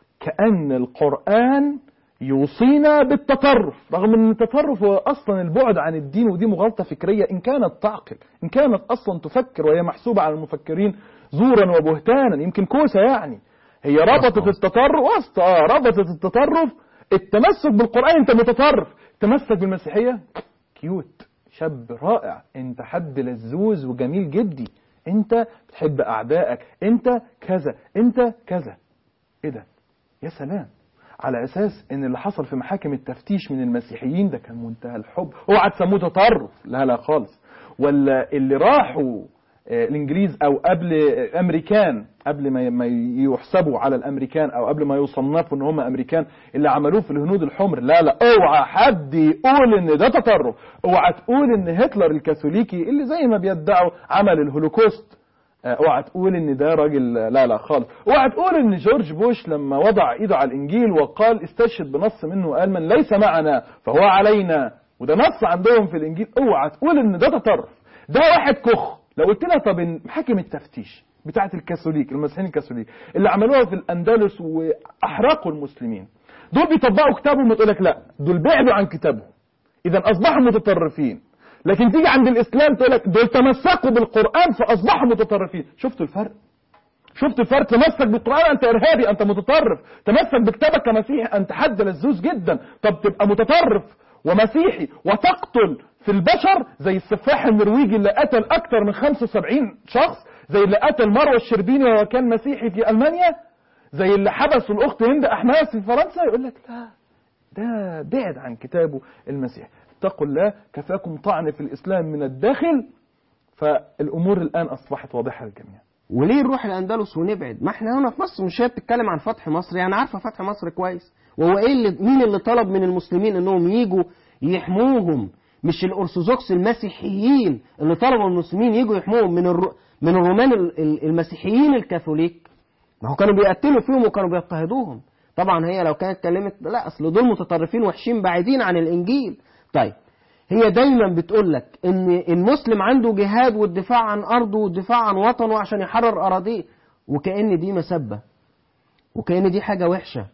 كأن القرآن يوصينا بالتطرف رغم ان التطرف هو اصلا البعد عن الدين ودي مغالطه فكريه ان كانت تعقل ان كانت اصلا تفكر وهي محسوبه على المفكرين زورا وبهتانا يمكن كوسه يعني هي ربطت التطرف وسط اه ربطت التطرف التمسك بالقران انت متطرف تمسك بالمسيحيه كيوت شاب رائع انت حد لزوز وجميل جدي انت بتحب اعدائك انت كذا انت كذا ايه ده يا سلام على اساس ان اللي حصل في محاكم التفتيش من المسيحيين ده كان منتهى الحب اوعى تسموه تطرف لا لا خالص ولا اللي راحوا آه، الانجليز او قبل آه، امريكان قبل ما ما يحسبوا على الامريكان او قبل ما يصنفوا ان هم امريكان اللي عملوه في الهنود الحمر لا لا اوعى حد يقول ان ده تطرف اوعى تقول ان هتلر الكاثوليكي اللي زي ما بيدعوا عمل الهولوكوست آه، اوعى تقول ان ده راجل لا لا خالص اوعى تقول ان جورج بوش لما وضع ايده على الانجيل وقال استشهد بنص منه وقال من ليس معنا فهو علينا وده نص عندهم في الانجيل اوعى تقول ان ده تطرف ده واحد كخ لو قلت لها طب محاكم التفتيش بتاعه الكاثوليك المسيحيين الكاثوليك اللي عملوها في الاندلس واحرقوا المسلمين دول بيطبقوا كتابهم وتقول لك لا دول بعدوا عن كتابهم اذا اصبحوا متطرفين لكن تيجي عند الاسلام تقول لك دول تمسكوا بالقران فاصبحوا متطرفين شفتوا الفرق شفت الفرق تمسك بالقران انت ارهابي انت متطرف تمسك بكتابك كمسيحي انت حد لزوز جدا طب تبقى متطرف ومسيحي وتقتل في البشر زي السفاح النرويجي اللي قتل اكثر من 75 شخص زي اللي قتل مروه الشربيني وهو كان مسيحي في المانيا زي اللي حبسوا الاخت هند احماس في فرنسا يقول لك لا ده بعد عن كتابه المسيح اتقوا الله كفاكم طعن في الاسلام من الداخل فالامور الان اصبحت واضحه للجميع وليه نروح الاندلس ونبعد ما احنا هنا في مصر مش هي بتتكلم عن فتح مصر يعني عارفه فتح مصر كويس وهو ايه اللي مين اللي طلب من المسلمين انهم يجوا يحموهم مش الارثوذكس المسيحيين اللي طلبوا من المسلمين يجوا يحموهم من الر... من الرومان ال- ال- المسيحيين الكاثوليك ما هو كانوا بيقتلوا فيهم وكانوا بيضطهدوهم طبعا هي لو كانت كلمت لا اصل دول متطرفين وحشين بعيدين عن الانجيل طيب هي دايما بتقول لك ان المسلم عنده جهاد والدفاع عن ارضه والدفاع عن وطنه عشان يحرر اراضيه وكأن دي مسبة وكأن دي حاجة وحشة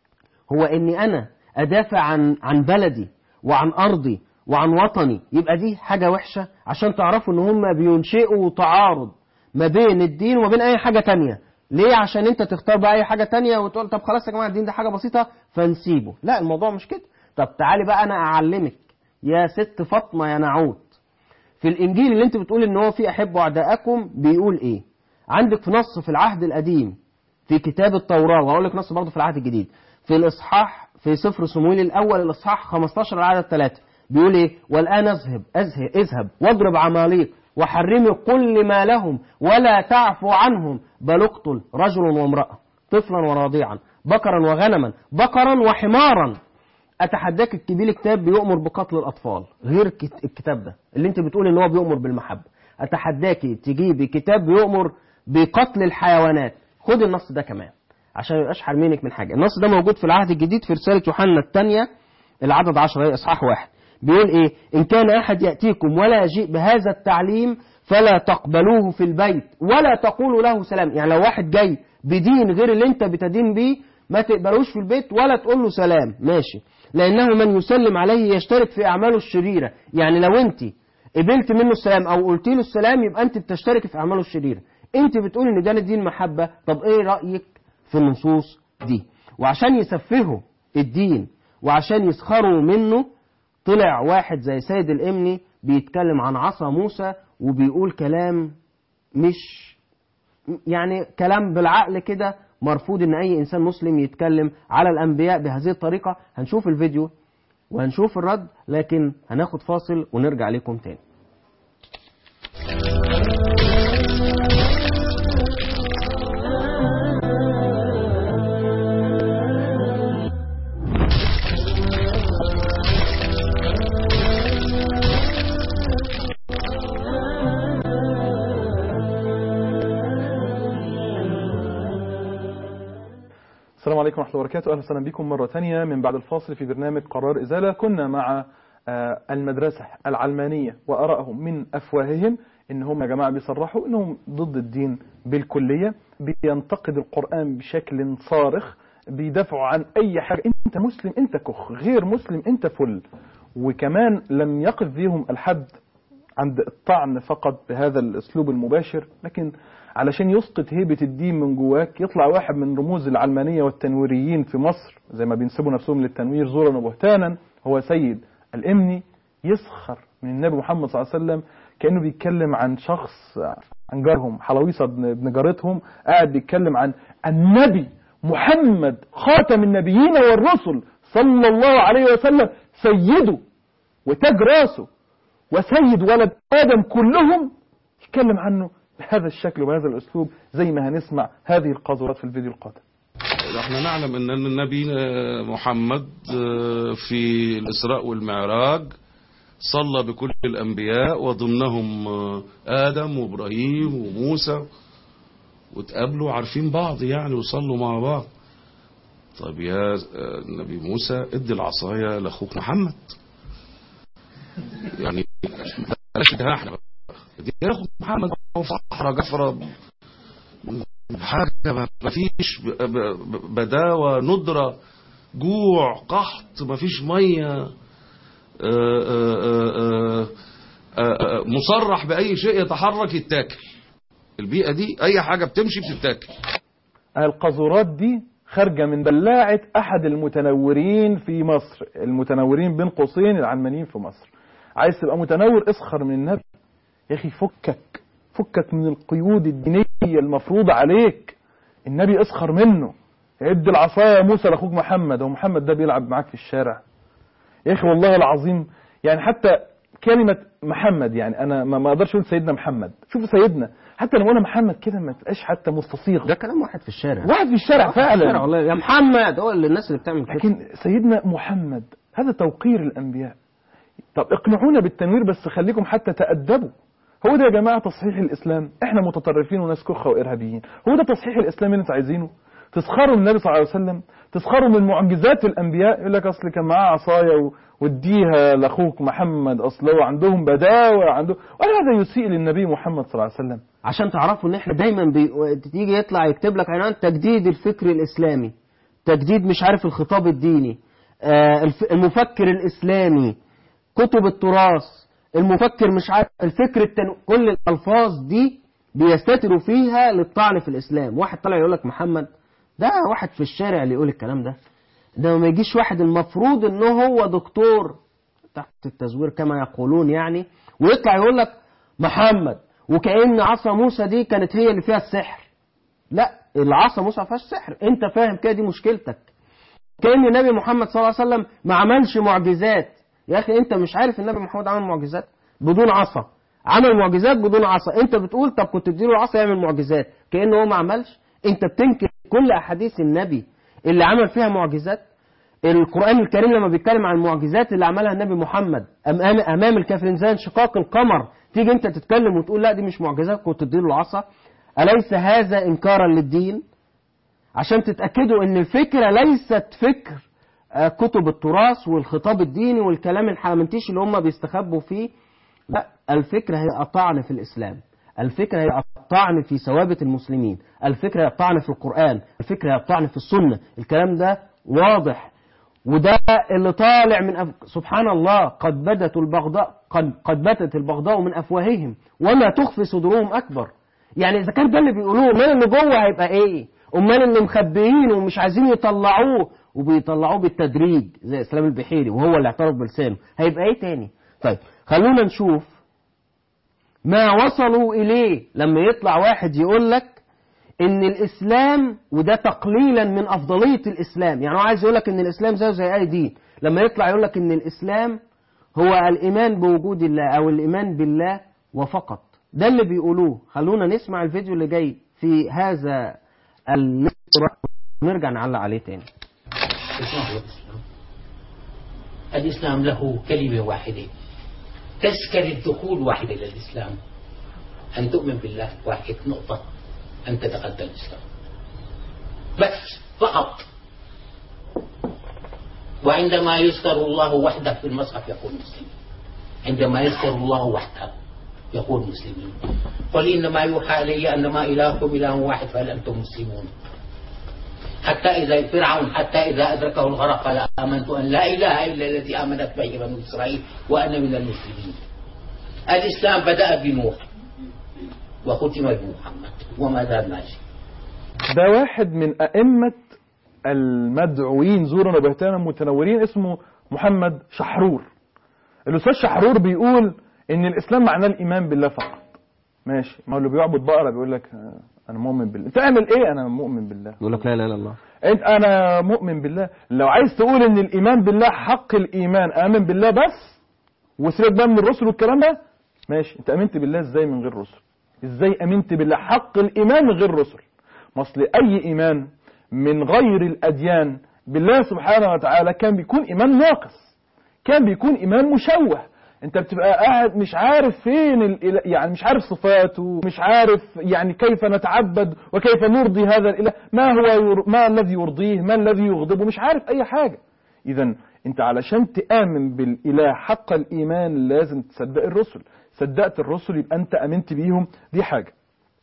هو اني انا ادافع عن عن بلدي وعن ارضي وعن وطني يبقى دي حاجة وحشة عشان تعرفوا ان هم بينشئوا تعارض ما بين الدين وما بين اي حاجة تانية ليه عشان انت تختار بقى اي حاجة تانية وتقول طب خلاص يا جماعة الدين ده حاجة بسيطة فنسيبه لا الموضوع مش كده طب تعالي بقى انا اعلمك يا ست فاطمة يا نعود في الانجيل اللي انت بتقول ان هو فيه احبوا اعداءكم بيقول ايه عندك في نص في العهد القديم في كتاب التوراة وهقول لك نص برضه في العهد الجديد في الاصحاح في سفر صمويل الاول الاصحاح 15 العدد 3 بيقول ايه والان اذهب اذهب اذهب واضرب عماليق وحرمي كل ما لهم ولا تعفو عنهم بل اقتل رجل وامرأة طفلا ورضيعا بقرا وغنما بقرا وحمارا اتحداك تجيبي لي كتاب بيؤمر بقتل الاطفال غير الكت- الكتاب ده اللي انت بتقول ان هو بيؤمر بالمحبه اتحداكي تجيبي كتاب بيؤمر بقتل الحيوانات خد النص ده كمان عشان ما يبقاش حارمينك من حاجه النص ده موجود في العهد الجديد في رساله يوحنا الثانيه العدد 10 هي اصحاح واحد بيقول ايه ان كان احد ياتيكم ولا يجيء بهذا التعليم فلا تقبلوه في البيت ولا تقولوا له سلام يعني لو واحد جاي بدين غير اللي انت بتدين بيه ما تقبلوش في البيت ولا تقول له سلام ماشي لانه من يسلم عليه يشترك في اعماله الشريره يعني لو انت قبلت منه السلام او قلت له السلام يبقى انت بتشترك في اعماله الشريره انت بتقول ان ده دين محبه طب ايه رايك في النصوص دي وعشان يسفهوا الدين وعشان يسخروا منه طلع واحد زي سيد الامني بيتكلم عن عصا موسى وبيقول كلام مش يعني كلام بالعقل كده مرفوض ان اي انسان مسلم يتكلم على الانبياء بهذه الطريقه هنشوف الفيديو وهنشوف الرد لكن هناخد فاصل ونرجع لكم تاني السلام عليكم ورحمة الله وبركاته أهلا وسهلا بكم مرة ثانية من بعد الفاصل في برنامج قرار إزالة كنا مع آه، المدرسة العلمانية وأرائهم من أفواههم إن هم يا جماعة بيصرحوا إنهم ضد الدين بالكلية بينتقد القرآن بشكل صارخ بيدافعوا عن أي حاجة أنت مسلم أنت كخ غير مسلم أنت فل وكمان لم يقف فيهم الحد عند الطعن فقط بهذا الاسلوب المباشر لكن علشان يسقط هيبة الدين من جواك يطلع واحد من رموز العلمانية والتنويريين في مصر زي ما بينسبوا نفسهم للتنوير زورا وبهتانا هو سيد الامني يسخر من النبي محمد صلى الله عليه وسلم كأنه بيتكلم عن شخص عن جارهم حلويصة ابن ابن جارتهم قاعد بيتكلم عن النبي محمد خاتم النبيين والرسل صلى الله عليه وسلم سيده وتاج راسه وسيد ولد آدم كلهم يتكلم عنه بهذا الشكل وبهذا الأسلوب زي ما هنسمع هذه القاذورات في الفيديو القادم احنا نعلم ان النبي محمد في الاسراء والمعراج صلى بكل الانبياء وضمنهم ادم وابراهيم وموسى وتقابلوا عارفين بعض يعني وصلوا مع بعض طيب يا النبي موسى ادي العصايه لاخوك محمد يعني بلاش ده احنا بقى ادي لاخوك محمد هو فحره جفره حاجه ما فيش بداوه ندره جوع قحط ما فيش ميه مصرح باي شيء يتحرك يتاكل البيئه دي اي حاجه بتمشي بتتاكل القاذورات دي خارجة من بلاعة أحد المتنورين في مصر المتنورين بين قوسين العلمانيين في مصر عايز تبقى متنور اسخر من النبي يا أخي فكك فكك من القيود الدينية المفروضة عليك النبي اسخر منه ادي العصاية يا موسى لاخوك محمد هو محمد ده بيلعب معاك في الشارع يا اخي والله العظيم يعني حتى كلمة محمد يعني انا ما اقدرش اقول سيدنا محمد شوفوا سيدنا حتى لو انا محمد كده ما تبقاش حتى مستصيغ ده كلام واحد في الشارع واحد في الشارع واحد في الشارع فعلا والله يا محمد هو اللي الناس اللي بتعمل كده لكن سيدنا محمد هذا توقير الانبياء طب اقنعونا بالتنوير بس خليكم حتى تأدبوا هو ده يا جماعة تصحيح الإسلام احنا متطرفين وناس كخة وإرهابيين هو ده تصحيح الإسلام اللي انتوا عايزينه تسخروا من النبي صلى الله عليه وسلم تسخروا من معجزات الأنبياء يقول لك أصل كان معاه عصاية و- واديها لأخوك محمد أصل هو عندهم بداوة عنده ولا هذا يسيء للنبي محمد صلى الله عليه وسلم عشان تعرفوا ان احنا دايما بي... تيجي يطلع يكتب لك عنوان تجديد الفكر الاسلامي تجديد مش عارف الخطاب الديني آه الف... المفكر الاسلامي كتب التراث المفكر مش عارف الفكر التن... كل الالفاظ دي بيستتروا فيها للطعن في الاسلام واحد طلع يقول لك محمد ده واحد في الشارع اللي يقول الكلام ده ده ما يجيش واحد المفروض ان هو دكتور تحت التزوير كما يقولون يعني ويطلع يقول لك محمد وكأن عصا موسى دي كانت هي اللي فيها السحر لا العصا موسى ما فيهاش سحر انت فاهم كده دي مشكلتك كأن النبي محمد صلى الله عليه وسلم ما عملش معجزات يا اخي انت مش عارف النبي محمد عمل معجزات بدون عصا عمل معجزات بدون عصا انت بتقول طب كنت تديله العصا يعمل معجزات كأنه هو ما عملش انت بتنكر كل احاديث النبي اللي عمل فيها معجزات القرآن الكريم لما بيتكلم عن المعجزات اللي عملها النبي محمد أمام, أمام الكافرين زي انشقاق القمر تيجي أنت تتكلم وتقول لا دي مش معجزات كنت تديله العصا أليس هذا إنكارا للدين عشان تتأكدوا ان الفكرة ليست فكر آه، كتب التراث والخطاب الديني والكلام الحامنتيش اللي هم بيستخبوا فيه لا الفكرة هي الطعن في الإسلام الفكرة هي الطعن في ثوابت المسلمين الفكرة هي الطعن في القرآن الفكرة هي الطعن في السنة الكلام ده واضح وده اللي طالع من أف... سبحان الله قد بدت البغضاء قد, قد بدت البغضاء من أفواههم وما تخفي صدورهم أكبر يعني إذا كان ده اللي بيقولوه أمال اللي جوه هيبقى إيه أمال اللي مخبيين ومش عايزين يطلعوه وبيطلعوه بالتدريج زي إسلام البحيري وهو اللي اعترف بلسانه هيبقى إيه تاني طيب خلونا نشوف ما وصلوا إليه لما يطلع واحد يقول لك ان الاسلام وده تقليلا من افضليه الاسلام يعني هو عايز يقول لك ان الاسلام زيه زي اي دين لما يطلع يقول لك ان الاسلام هو الايمان بوجود الله او الايمان بالله وفقط ده اللي بيقولوه خلونا نسمع الفيديو اللي جاي في هذا الاقتراح ونرجع نعلق عليه تاني اسمه هو الإسلام الإسلام له كلمة واحدة تذكر الدخول واحدة للإسلام أن تؤمن بالله واحد نقطة أن تتقدم الإسلام بس فقط وعندما يذكر الله وحده في المصحف يقول مسلم عندما يذكر الله وحده يقول مسلمين قل إنما يوحى إلي أنما إلهكم إله واحد فهل أنتم مسلمون حتى إذا فرعون حتى إذا أدركه الغرق قال آمنت أن لا إله إلا الذي آمنت به بنو إسرائيل وأنا من المسلمين الإسلام بدأ بنوح وختم بمحمد وما زال ماشي ده واحد من أئمة المدعوين زورا وبهتانا متنورين اسمه محمد شحرور الأستاذ شحرور بيقول إن الإسلام معناه الإيمان بالله فقط ماشي ما هو اللي بيعبد بقرة بيقول لك آه، أنا مؤمن بالله تعمل إيه أنا مؤمن بالله يقول لك لا لا لا الله انت انا مؤمن بالله لو عايز تقول ان الايمان بالله حق الايمان امن بالله بس وسيبك بقى من الرسل والكلام ده ماشي انت امنت بالله ازاي من غير رسل ازاي امنت بالله حق الايمان من غير رسل ما اصل اي ايمان من غير الاديان بالله سبحانه وتعالى كان بيكون ايمان ناقص كان بيكون ايمان مشوه انت بتبقى قاعد مش عارف فين الإله يعني مش عارف صفاته مش عارف يعني كيف نتعبد وكيف نرضي هذا الاله ما هو ير... ما الذي يرضيه ما الذي يغضبه مش عارف اي حاجه اذا انت علشان تآمن بالاله حق الايمان لازم تصدق الرسل صدقت الرسل يبقى انت امنت بيهم دي حاجه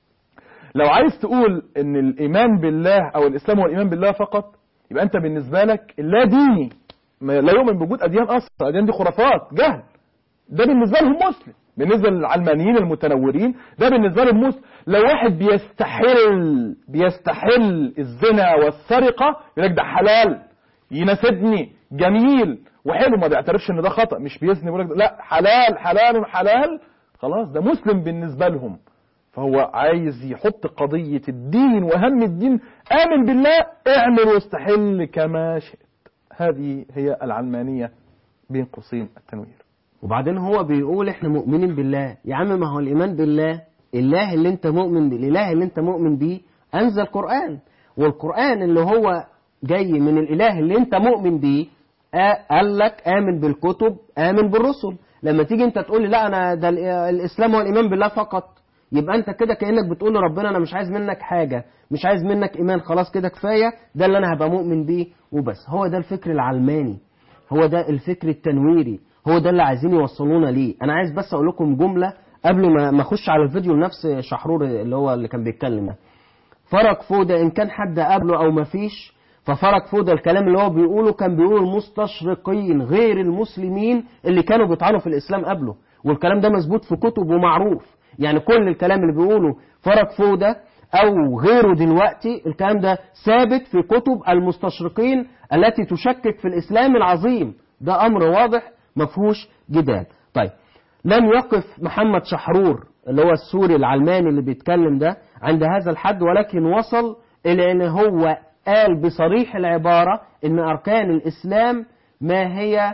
لو عايز تقول ان الايمان بالله او الاسلام هو الايمان بالله فقط يبقى انت بالنسبه لك لا ديني ما- لا يؤمن بوجود اديان اصلا الاديان دي خرافات جهل ده بالنسبه لهم مسلم بالنسبه للعلمانيين المتنورين ده بالنسبه لهم مسلم لو واحد بيستحل بيستحل الزنا والسرقه يقول لك ده حلال يناسبني جميل وحلو ما بيعترفش ان ده خطا مش بيزني يقول لك لا حلال حلال حلال خلاص ده مسلم بالنسبه لهم فهو عايز يحط قضية الدين وهم الدين آمن بالله اعمل واستحل كما شئت هذه هي العلمانية بين قوسين التنوير وبعدين هو بيقول احنا مؤمنين بالله يا عم ما هو الايمان بالله الله اللي انت مؤمن بيه الاله اللي انت مؤمن بيه انزل قران والقران اللي هو جاي من الاله اللي انت مؤمن بيه آه قال لك امن بالكتب امن بالرسل لما تيجي انت تقول لي لا انا ده ال- الاسلام هو الايمان بالله فقط يبقى انت كده كانك بتقول لربنا انا مش عايز منك حاجه مش عايز منك ايمان خلاص كده كفايه ده اللي انا هبقى مؤمن بيه وبس هو ده الفكر العلماني هو ده الفكر التنويري هو ده اللي عايزين يوصلونا ليه انا عايز بس اقول لكم جمله قبل ما ما اخش على الفيديو لنفس شحرور اللي هو اللي كان بيتكلم ده فرج فوده ان كان حد قبله او ما فيش ففرج فوده الكلام اللي هو بيقوله كان بيقوله المستشرقين غير المسلمين اللي كانوا بيطعنوا في الاسلام قبله والكلام ده مظبوط في كتب ومعروف يعني كل الكلام اللي بيقوله فرج فوده او غيره دلوقتي الكلام ده ثابت في كتب المستشرقين التي تشكك في الاسلام العظيم ده امر واضح ما فيهوش جدال طيب لم يقف محمد شحرور اللي هو السوري العلماني اللي بيتكلم ده عند هذا الحد ولكن وصل الى ان هو قال بصريح العبارة ان اركان الاسلام ما هي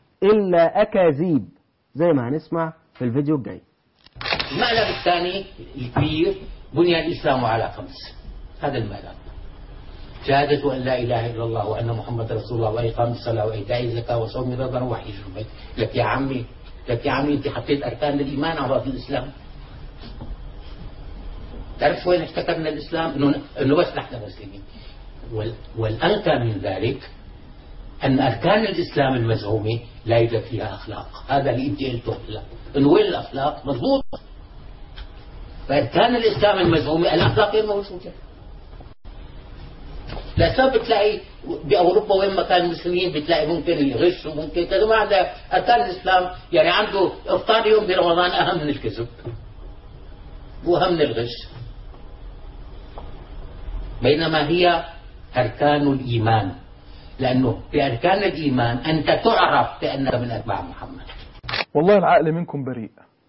الا اكاذيب زي ما هنسمع في الفيديو الجاي المقلب الثاني الكبير بني الإسلام على خمس هذا المقلب شهادة أن لا إله إلا الله وأن محمد رسول الله وإقام الصلاة وإيتاء الزكاة وصوم رمضان وحج البيت لك يا عمي لك يا عمي أنت حطيت أركان الإيمان على بعض الإسلام تعرف وين افتكرنا الإسلام إنه إنه بس نحن مسلمين وال- والأنكى من ذلك أن أركان الإسلام المزعومة لا يوجد فيها أخلاق هذا اللي أنت قلته هلا إنه وين الأخلاق مضبوط فأركان الإسلام المزعومة الأخلاق غير موجودة لا بتلاقي بأوروبا وين ما كان المسلمين بتلاقي ممكن يغش وممكن كذا ما عنده أركان الإسلام يعني عنده إفطار يوم برمضان أهم من الكذب وأهم من الغش بينما هي أركان الإيمان لأنه بأركان الإيمان أنت تعرف بأنك من أتباع محمد والله العقل منكم بريء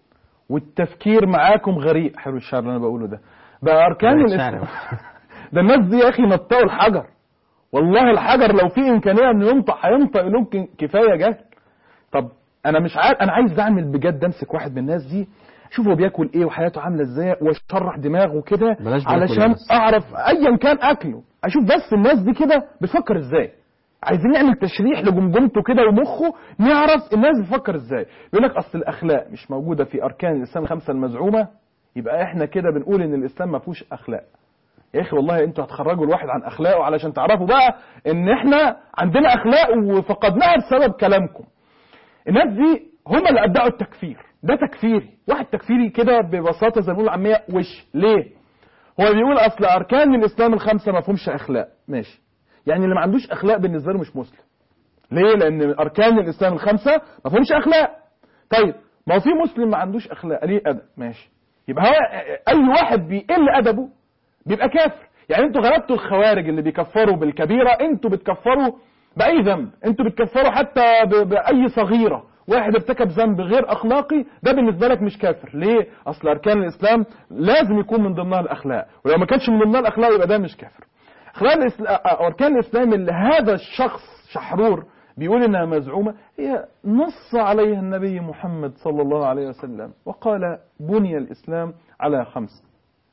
والتفكير معاكم غريق حلو الشعر اللي انا بقوله ده بقى اركان ده الاسلام شعر. ده الناس دي يا اخي نطقوا الحجر والله الحجر لو في امكانيه انه ينطق هينطق له ك- كفايه جهل طب انا مش عارف انا عايز اعمل بجد امسك واحد من الناس دي شوف هو بياكل ايه وحياته عامله ازاي واشرح دماغه كده بلاش بياكل علشان إيه بس. اعرف ايا كان اكله اشوف بس الناس دي كده بتفكر ازاي عايزين نعمل تشريح لجمجمته كده ومخه نعرف الناس بتفكر ازاي بيقول لك اصل الاخلاق مش موجوده في اركان الاسلام الخمسه المزعومه يبقى احنا كده بنقول ان الاسلام ما فيهوش اخلاق يا اخي والله انتوا هتخرجوا الواحد عن اخلاقه علشان تعرفوا بقى ان احنا عندنا اخلاق وفقدناها بسبب كلامكم الناس دي هم اللي ابدعوا التكفير ده تكفيري واحد تكفيري كده ببساطه زي ما بنقول عاميه وش ليه هو بيقول اصل اركان الاسلام الخمسه ما فيهمش اخلاق ماشي يعني اللي ما عندوش اخلاق بالنسبه له مش مسلم ليه لان اركان الاسلام الخمسه ما فيهمش اخلاق طيب ما هو في مسلم ما عندوش اخلاق ليه ادب ماشي يبقى هو اي واحد بيقل ادبه بيبقى كافر يعني انتوا غلبتوا الخوارج اللي بيكفروا بالكبيره انتوا بتكفروا باي ذنب انتوا بتكفروا حتى ب- باي صغيره واحد ارتكب ذنب غير اخلاقي ده بالنسبه لك مش كافر ليه اصل اركان الاسلام لازم يكون من ضمنها الاخلاق ولو ما كانش من ضمنها الاخلاق يبقى ده مش كافر اخلاق الإسلام اركان الاسلام اللي هذا الشخص شحرور بيقول انها مزعومه هي نص عليها النبي محمد صلى الله عليه وسلم وقال بني الاسلام على خمس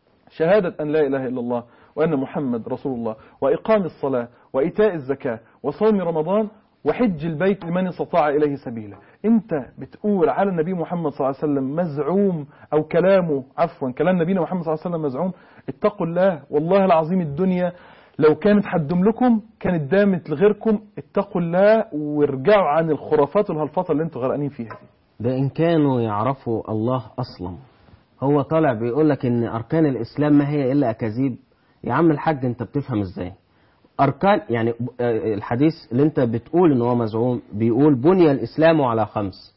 شهادة أن لا إله إلا الله وأن محمد رسول الله وإقام الصلاة وإيتاء الزكاة وصوم رمضان وحج البيت لمن استطاع إليه سبيلا أنت بتقول على النبي محمد صلى الله عليه وسلم مزعوم أو كلامه عفوا كلام نبينا محمد صلى الله عليه وسلم مزعوم اتقوا الله والله العظيم الدنيا لو كانت هتدوم لكم كانت دامت لغيركم اتقوا الله وارجعوا عن الخرافات والهلفطة اللي انتوا غرقانين فيها دي ده إن كانوا يعرفوا الله أصلا هو طالع بيقول لك إن أركان الإسلام ما هي إلا أكاذيب يا عم الحاج أنت بتفهم إزاي أركان يعني آه، الحديث اللي أنت بتقول إن هو مزعوم بيقول بني الإسلام على خمس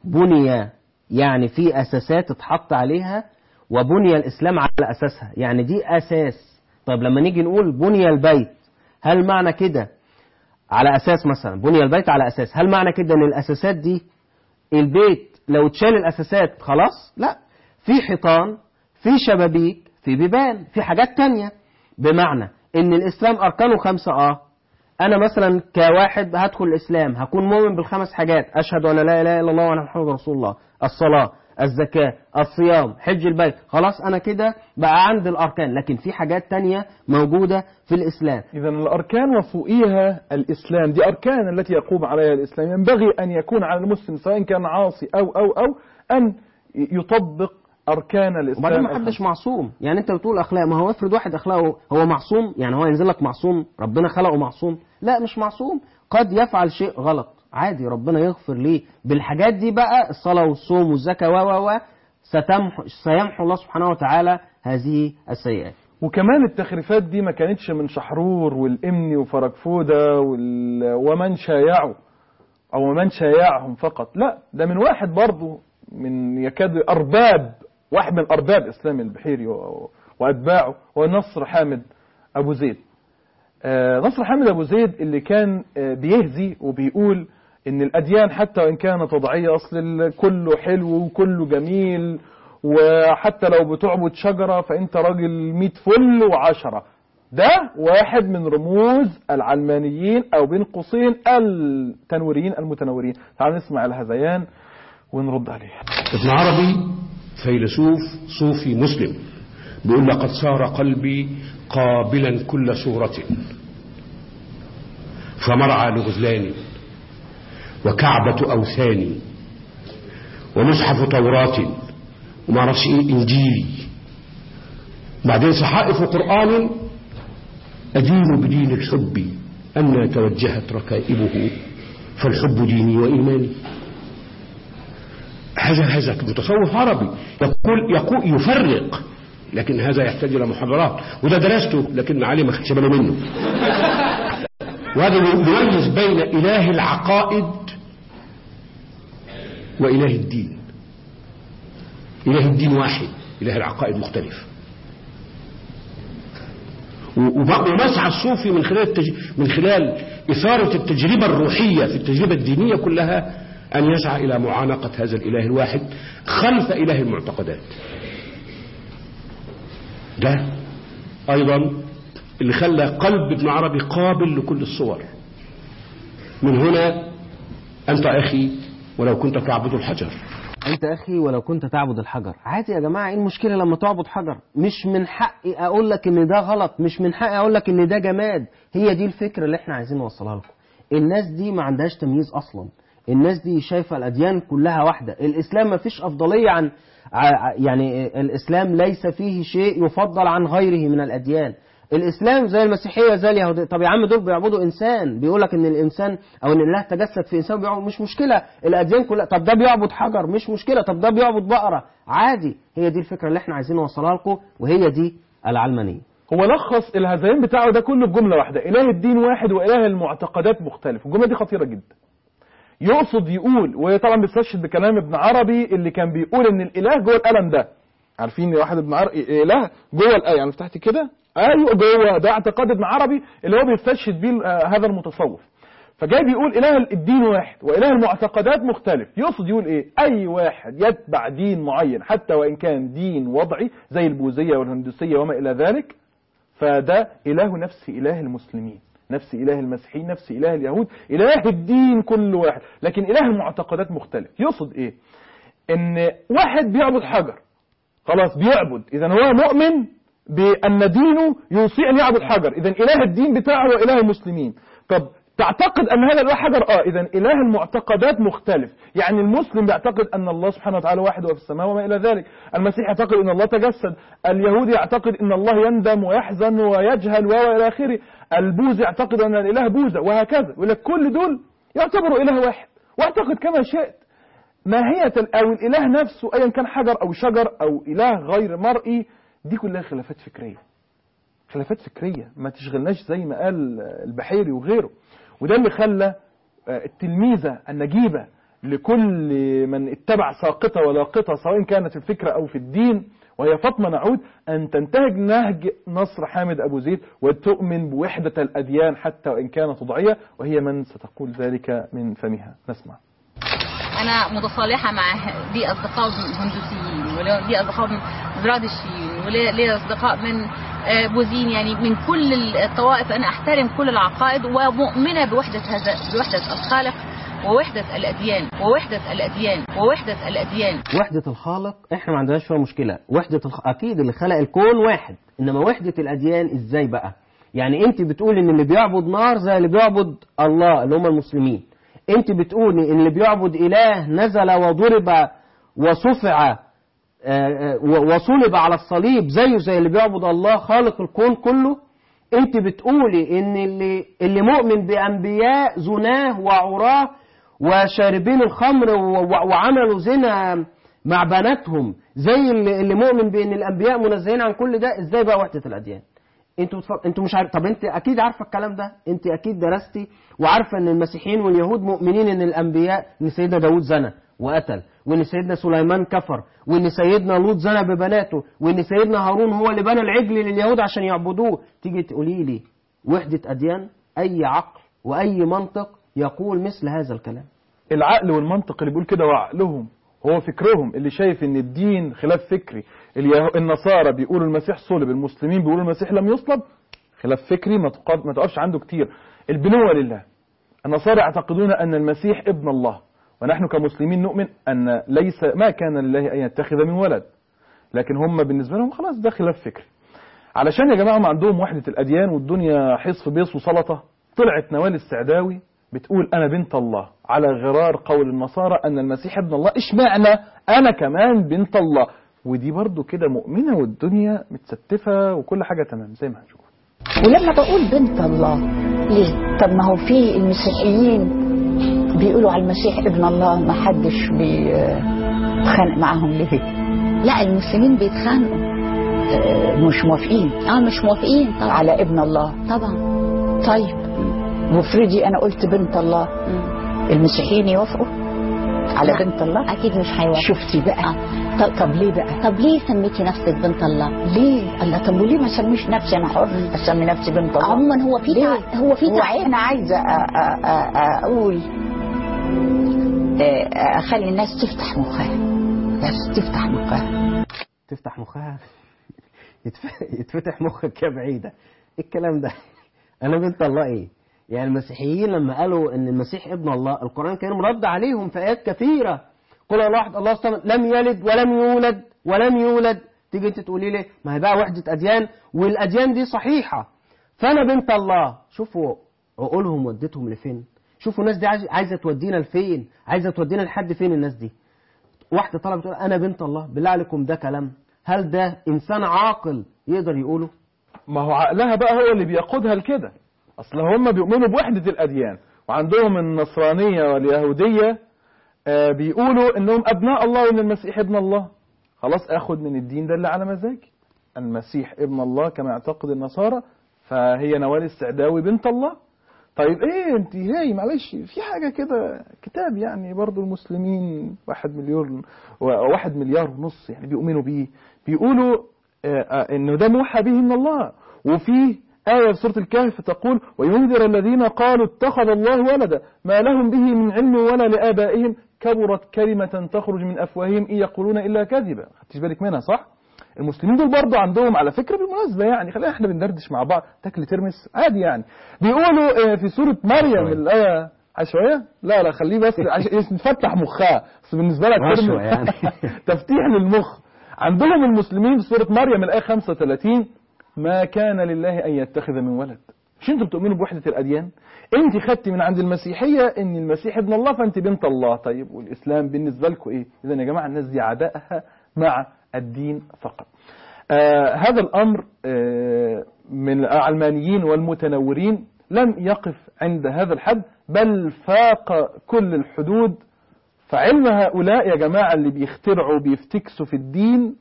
بني يعني في أساسات اتحط عليها وبني الإسلام على أساسها يعني دي أساس طيب لما نيجي نقول بني البيت هل معنى كده على أساس مثلا بني البيت على أساس هل معنى كده إن الأساسات دي البيت لو اتشال الأساسات خلاص لا في حيطان في شبابيك في بيبان في حاجات تانية بمعنى ان الاسلام اركانه خمسة اه انا مثلا كواحد هدخل الاسلام هكون مؤمن بالخمس حاجات اشهد ان لا اله الا الله وان محمد رسول الله الصلاة الزكاة الصيام حج البيت خلاص انا كده بقى عندي الاركان لكن في حاجات تانية موجودة في الاسلام إذا الأركان وفوقيها الإسلام دي أركان التي يقوم عليها الإسلام ينبغي أن يكون على المسلم سواء كان عاصي أو أو أو أن يطبق أركان الإسلام وبعدين ما حدش معصوم يعني انت بتقول اخلاق ما هو افرض واحد اخلاقه هو معصوم يعني هو ينزل لك معصوم ربنا خلقه معصوم لا مش معصوم قد يفعل شيء غلط عادي ربنا يغفر ليه بالحاجات دي بقى الصلاة والصوم والزكاة و و و ستمحو سيمحو الله سبحانه وتعالى هذه السيئات وكمان التخريفات دي ما كانتش من شحرور والإمني وفرجفودة وال... ومن شايعوا أو من شايعهم فقط لا ده من واحد برضه من يكاد أرباب واحد من أرباب إسلام البحيري و... وأتباعه هو نصر حامد أبو زيد آه، نصر حامد أبو زيد اللي كان آه، بيهزي وبيقول إن الأديان حتى وإن كانت وضعية أصل ال- كله حلو وكله جميل وحتى لو بتعبد شجرة فأنت راجل ميت فل وعشرة ده واحد من رموز العلمانيين أو بين قوسين التنويريين المتنورين تعال نسمع الهذيان ونرد عليه ابن عربي فيلسوف صوفي مسلم بيقول لقد صار قلبي قابلا كل صورة فمرعى لغزلان وكعبة أوثان ومصحف توراة وما اعرفش ايه انجيلي بعدين صحائف قرآن أدين بدين الحب أن توجهت ركائبه فالحب ديني وإيماني هذا هذا متصوف عربي يقول يقول يفرق لكن هذا يحتاج إلى محاضرات وده درسته لكن علي ما خدش باله منه وهذا يميز بين إله العقائد وإله الدين إله الدين واحد إله العقائد مختلف ومسعى الصوفي من خلال التج... من خلال إثارة التجربة الروحية في التجربة الدينية كلها أن يسعى إلى معانقة هذا الإله الواحد خلف إله المعتقدات ده أيضا اللي خلى قلب ابن عربي قابل لكل الصور من هنا أنت أخي ولو كنت تعبد الحجر انت اخي ولو كنت تعبد الحجر عادي يا جماعه ايه المشكله لما تعبد حجر مش من حقي اقول لك ان ده غلط مش من حقي اقول لك ان ده جماد هي دي الفكره اللي احنا عايزين نوصلها لكم الناس دي ما عندهاش تمييز اصلا الناس دي شايفه الاديان كلها واحده الاسلام ما فيش افضليه عن ع- يعني الاسلام ليس فيه شيء يفضل عن غيره من الاديان الاسلام زي المسيحيه زي اليهوديه طب يا عم دول بيعبدوا انسان بيقول لك ان الانسان او ان الله تجسد في انسان بيعبد مش مشكله الاديان كلها طب ده بيعبد حجر مش مشكله طب ده بيعبد بقره عادي هي دي الفكره اللي احنا عايزين نوصلها لكم وهي دي العلمانيه هو لخص الهذيان بتاعه ده كله في جمله واحده اله الدين واحد واله المعتقدات مختلف الجمله دي خطيره جدا يقصد يقول وطبعا بيستشهد بكلام ابن عربي اللي كان بيقول ان الاله جوه القلم ده عارفين واحد ابن عربي اله جوه الايه يعني فتحت كده ايوه جوه ده اعتقاد ابن عربي اللي هو بيستشهد بيه آه، هذا المتصوف فجاي بيقول اله الدين واحد واله المعتقدات مختلف يقصد يقول ايه اي واحد يتبع دين معين حتى وان كان دين وضعي زي البوذيه والهندوسيه وما الى ذلك فده اله نفس اله المسلمين نفس اله المسيحيين نفس اله اليهود اله الدين كل واحد لكن اله المعتقدات مختلف يقصد ايه ان واحد بيعبد حجر خلاص بيعبد اذا هو مؤمن بان دينه يوصي ان يعبد حجر اذا اله الدين بتاعه هو اله المسلمين طب تعتقد ان هذا الاله حجر اه اذا اله المعتقدات مختلف يعني المسلم بيعتقد ان الله سبحانه وتعالى واحد وفي السماء وما الى ذلك المسيح يعتقد ان الله تجسد اليهودي يعتقد ان الله يندم ويحزن ويجهل والى اخره البوذي يعتقد ان الاله بوذا وهكذا يقول لك كل دول يعتبروا اله واحد واعتقد كما شئت ماهية ال- أو الإله نفسه أيا كان حجر أو شجر أو إله غير مرئي دي كلها خلافات فكرية خلافات فكرية ما تشغلناش زي ما قال البحيري وغيره وده اللي خلى آه، التلميذة النجيبة لكل من اتبع ساقطة ولاقطة سواء كانت في الفكرة أو في الدين وهي فاطمة نعود أن تنتهج نهج نصر حامد أبو زيد وتؤمن بوحدة الأديان حتى وإن كانت وضعية وهي من ستقول ذلك من فمها نسمع انا متصالحه مع ه- لي اصدقاء هندوسيين ولي اصدقاء من زرادشتيين ولي لي اصدقاء من آه، بوذيين يعني من كل الطوائف انا احترم كل العقائد ومؤمنه بوحده هذا بوحده الخالق ووحده الاديان ووحده الاديان ووحده الاديان وحدة الخالق احنا ما عندناش فيها مشكلة وحدة الخ... اكيد اللي خلق الكون واحد انما وحدة الاديان ازاي بقى يعني انت بتقول ان اللي بيعبد نار زي اللي بيعبد الله اللي هم المسلمين انت بتقولي ان اللي بيعبد اله نزل وضرب وصفع آه، آه، و- وصلب على الصليب زيه زي اللي بيعبد الله خالق الكون كله انت بتقولي ان اللي اللي مؤمن بانبياء زناه وعراه وشاربين الخمر و- و- وعملوا زنا مع بناتهم زي اللي اللي مؤمن بان الانبياء منزهين عن كل ده ازاي بقى وحده الاديان انتوا بتفكر... انتوا مش عارف طب انت اكيد عارفه الكلام ده انت اكيد درستي وعارفه ان المسيحيين واليهود مؤمنين ان الانبياء ان سيدنا داود زنى وقتل وان سيدنا سليمان كفر وان سيدنا لوط زنى ببناته وان سيدنا هارون هو اللي بنى العجل لليهود عشان يعبدوه تيجي تقولي لي وحده اديان اي عقل واي منطق يقول مثل هذا الكلام العقل والمنطق اللي بيقول كده وعقلهم هو فكرهم اللي شايف ان الدين خلاف فكري اليه- النصارى بيقولوا المسيح صلب المسلمين بيقولوا المسيح لم يصلب خلاف فكري ما تقف- ما تقفش عنده كتير البنوة لله النصارى يعتقدون ان المسيح ابن الله ونحن كمسلمين نؤمن ان ليس ما كان لله ان يتخذ من ولد لكن هم بالنسبة لهم خلاص ده خلاف فكري علشان يا جماعة هم عندهم وحدة الأديان والدنيا حصف بيص وسلطة طلعت نوال السعداوي بتقول أنا بنت الله على غرار قول النصارى أن المسيح ابن الله إشمعنى أنا كمان بنت الله ودي برضو كده مؤمنة والدنيا متستفة وكل حاجة تمام زي ما هنشوف ولما بقول بنت الله ليه؟ طب ما هو في المسيحيين بيقولوا على المسيح ابن الله ما حدش بيتخانق معاهم ليه؟ لا المسلمين بيتخانقوا آه، مش موافقين اه مش موافقين طبعا على ابن الله طبعا طيب وافرضي انا قلت بنت الله المسيحيين يوافقوا على لا، بنت الله اكيد مش هيوافقوا شفتي بقى طب, طب ليه بقى طب ليه سميتي نفسك بنت الله ليه الله طب وليه ما اسميش نفسي انا حر اسمي نفسي بنت الله عموما هو في ليه؟ تع... هو في هو تع... انا عايزه أ- أ- أ- اقول آه، اخلي الناس تفتح مخها بس تفتح مخها تفتح مخها يتف- يتفتح مخك يا بعيدة إيه الكلام ده انا بنت الله ايه يعني المسيحيين لما قالوا ان المسيح ابن الله القرآن الكريم رد عليهم في آيات كثيرة قل الله واحد الله الصمد لم يلد ولم يولد ولم يولد تيجي انت تقولي لي ما هي بقى وحدة أديان والأديان دي صحيحة فأنا بنت الله شوفوا عقولهم ودتهم لفين شوفوا الناس دي عايز- عايزة تودينا لفين عايزة تودينا لحد فين الناس دي واحدة طلبت تقول أنا بنت الله بالله عليكم ده كلام هل ده إنسان عاقل يقدر يقوله ما هو عقلها بقى هو اللي بيقودها لكده اصل هم بيؤمنوا بوحدة الاديان وعندهم النصرانية واليهودية آه، بيقولوا انهم ابناء الله وان المسيح ابن الله خلاص اخد من الدين ده اللي على مزاجي المسيح ابن الله كما يعتقد النصارى فهي نوال السعداوي بنت الله طيب ايه انت هي معلش في حاجة كده كتاب يعني برضو المسلمين واحد مليون واحد مليار ونص يعني بيؤمنوا بيه بيقولوا آه، آه، انه ده موحى به من الله وفي آية في سورة الكهف تقول وينذر الذين قالوا اتخذ الله ولدا ما لهم به من علم ولا لآبائهم كبرت كلمة تخرج من أفواههم إن يقولون إلا كذبا خدتش بالك منها صح؟ المسلمين دول برضه عندهم على فكرة بالمناسبة يعني خلينا احنا بندردش مع بعض تاكل ترمس عادي يعني بيقولوا آه، في سورة مريم الآية عشوائية؟ لا لا خليه بس عش... نفتح مخها بس بالنسبة لك عشوة ترمس يعني. تفتيح للمخ عندهم المسلمين في سورة مريم الآية 35 ما كان لله أن يتخذ من ولد مش انتوا بتؤمنوا بوحدة الأديان انت خدتي من عند المسيحية ان المسيح ابن الله فانت بنت الله طيب والإسلام بالنسبة لكم ايه اذا يا جماعة الناس دي عدائها مع الدين فقط آه هذا الأمر آه من العلمانيين والمتنورين لم يقف عند هذا الحد بل فاق كل الحدود فعلم هؤلاء يا جماعة اللي بيخترعوا بيفتكسوا في الدين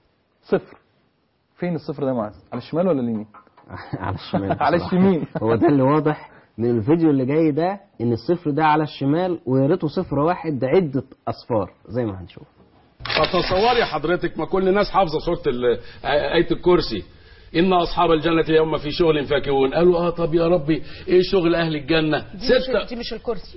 صفر فين الصفر ده يا معاذ على الشمال ولا اليمين على الشمال على بصراحة. الشمال هو ده اللي واضح من الفيديو اللي جاي ده ان الصفر ده على الشمال ويا ريته صفر واحد ده عدة اصفار زي ما هنشوف فتصوري حضرتك ما كل الناس حافظه سوره ال- آية الكرسي إن أصحاب الجنة اليوم في شغل فاكهون قالوا آه طب يا ربي إيه شغل أهل الجنة ستة دي مش الكرسي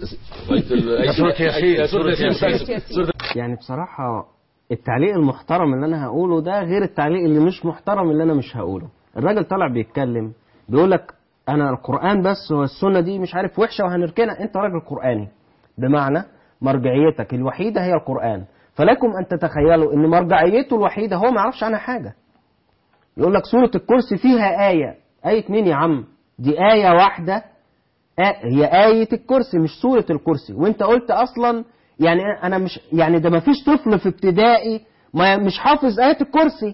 آية ال- آية- سورة ياسين. آية- سورة ياسين سورة سورة يعني بصراحة التعليق المحترم اللي انا هقوله ده غير التعليق اللي مش محترم اللي انا مش هقوله الراجل طالع بيتكلم بيقول لك انا القرآن بس والسنة دي مش عارف وحشة وهنركنها انت راجل قرآني بمعنى مرجعيتك الوحيدة هي القرآن فلكم ان تتخيلوا ان مرجعيته الوحيدة هو ما يعرفش عنها حاجة يقول لك سورة الكرسي فيها آية آية مين يا عم دي آية واحدة آه هي آية الكرسي مش سورة الكرسي وانت قلت اصلا يعني انا مش يعني ده ما فيش طفل في ابتدائي ما مش حافظ آية الكرسي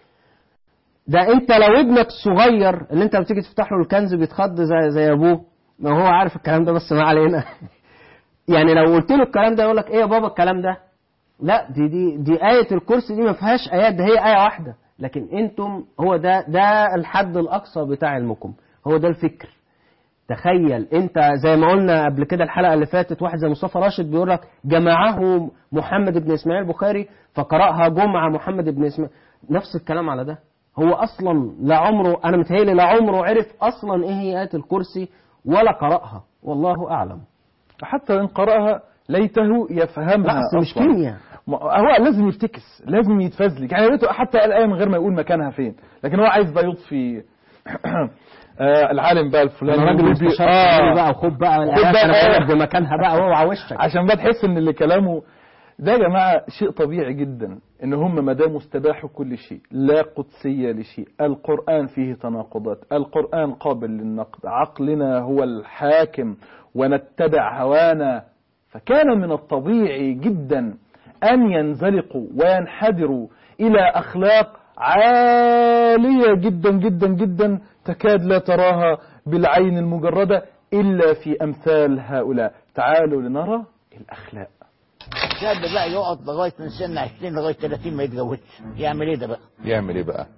ده انت لو ابنك الصغير اللي انت بتيجي تفتح له الكنز بيتخض زي زي ابوه ما هو عارف الكلام ده بس ما علينا يعني لو قلت له الكلام ده يقول لك ايه يا بابا الكلام ده لا دي دي دي آية الكرسي دي ما فيهاش آيات ده هي آية واحدة لكن انتم هو ده ده الحد الأقصى بتاع علمكم هو ده الفكر تخيل انت زي ما قلنا قبل كده الحلقة اللي فاتت واحد زي مصطفى راشد بيقول لك جمعه محمد بن اسماعيل البخاري فقرأها جمعة محمد بن اسماعيل نفس الكلام على ده هو اصلا لا عمره انا متهيألي لا عمره عرف اصلا ايه هي آية الكرسي ولا قرأها والله اعلم حتى إن قرأها ليته يفهمها لا، أصل مش أصلاً. كيمياء. ما- هو لازم يفتكس لازم يتفزلك يعني يا ريته حتى الآية من غير ما يقول مكانها فين لكن هو عايز بقى يطفي آه العالم بقى الفلاني انا راجل بي- مستشار آه. قانوني بقى وخد بقى خد الآيات بقى انا بقول لك الآية. بمكانها بقى واوعى وشك عشان بقى تحس ان اللي كلامه ده يا جماعة شيء طبيعي جدا ان هم ما داموا استباحوا كل شيء لا قدسية لشيء القرآن فيه تناقضات القرآن قابل للنقد عقلنا هو الحاكم ونتبع هوانا فكان من الطبيعي جدا أن ينزلقوا وينحدروا إلى أخلاق عالية جدا جدا جدا تكاد لا تراها بالعين المجردة إلا في أمثال هؤلاء تعالوا لنرى الأخلاق شاب بقى يقعد لغايه من سن 20 لغايه 30 ما يتجوزش يعمل ايه ده بقى؟ يعمل ايه بقى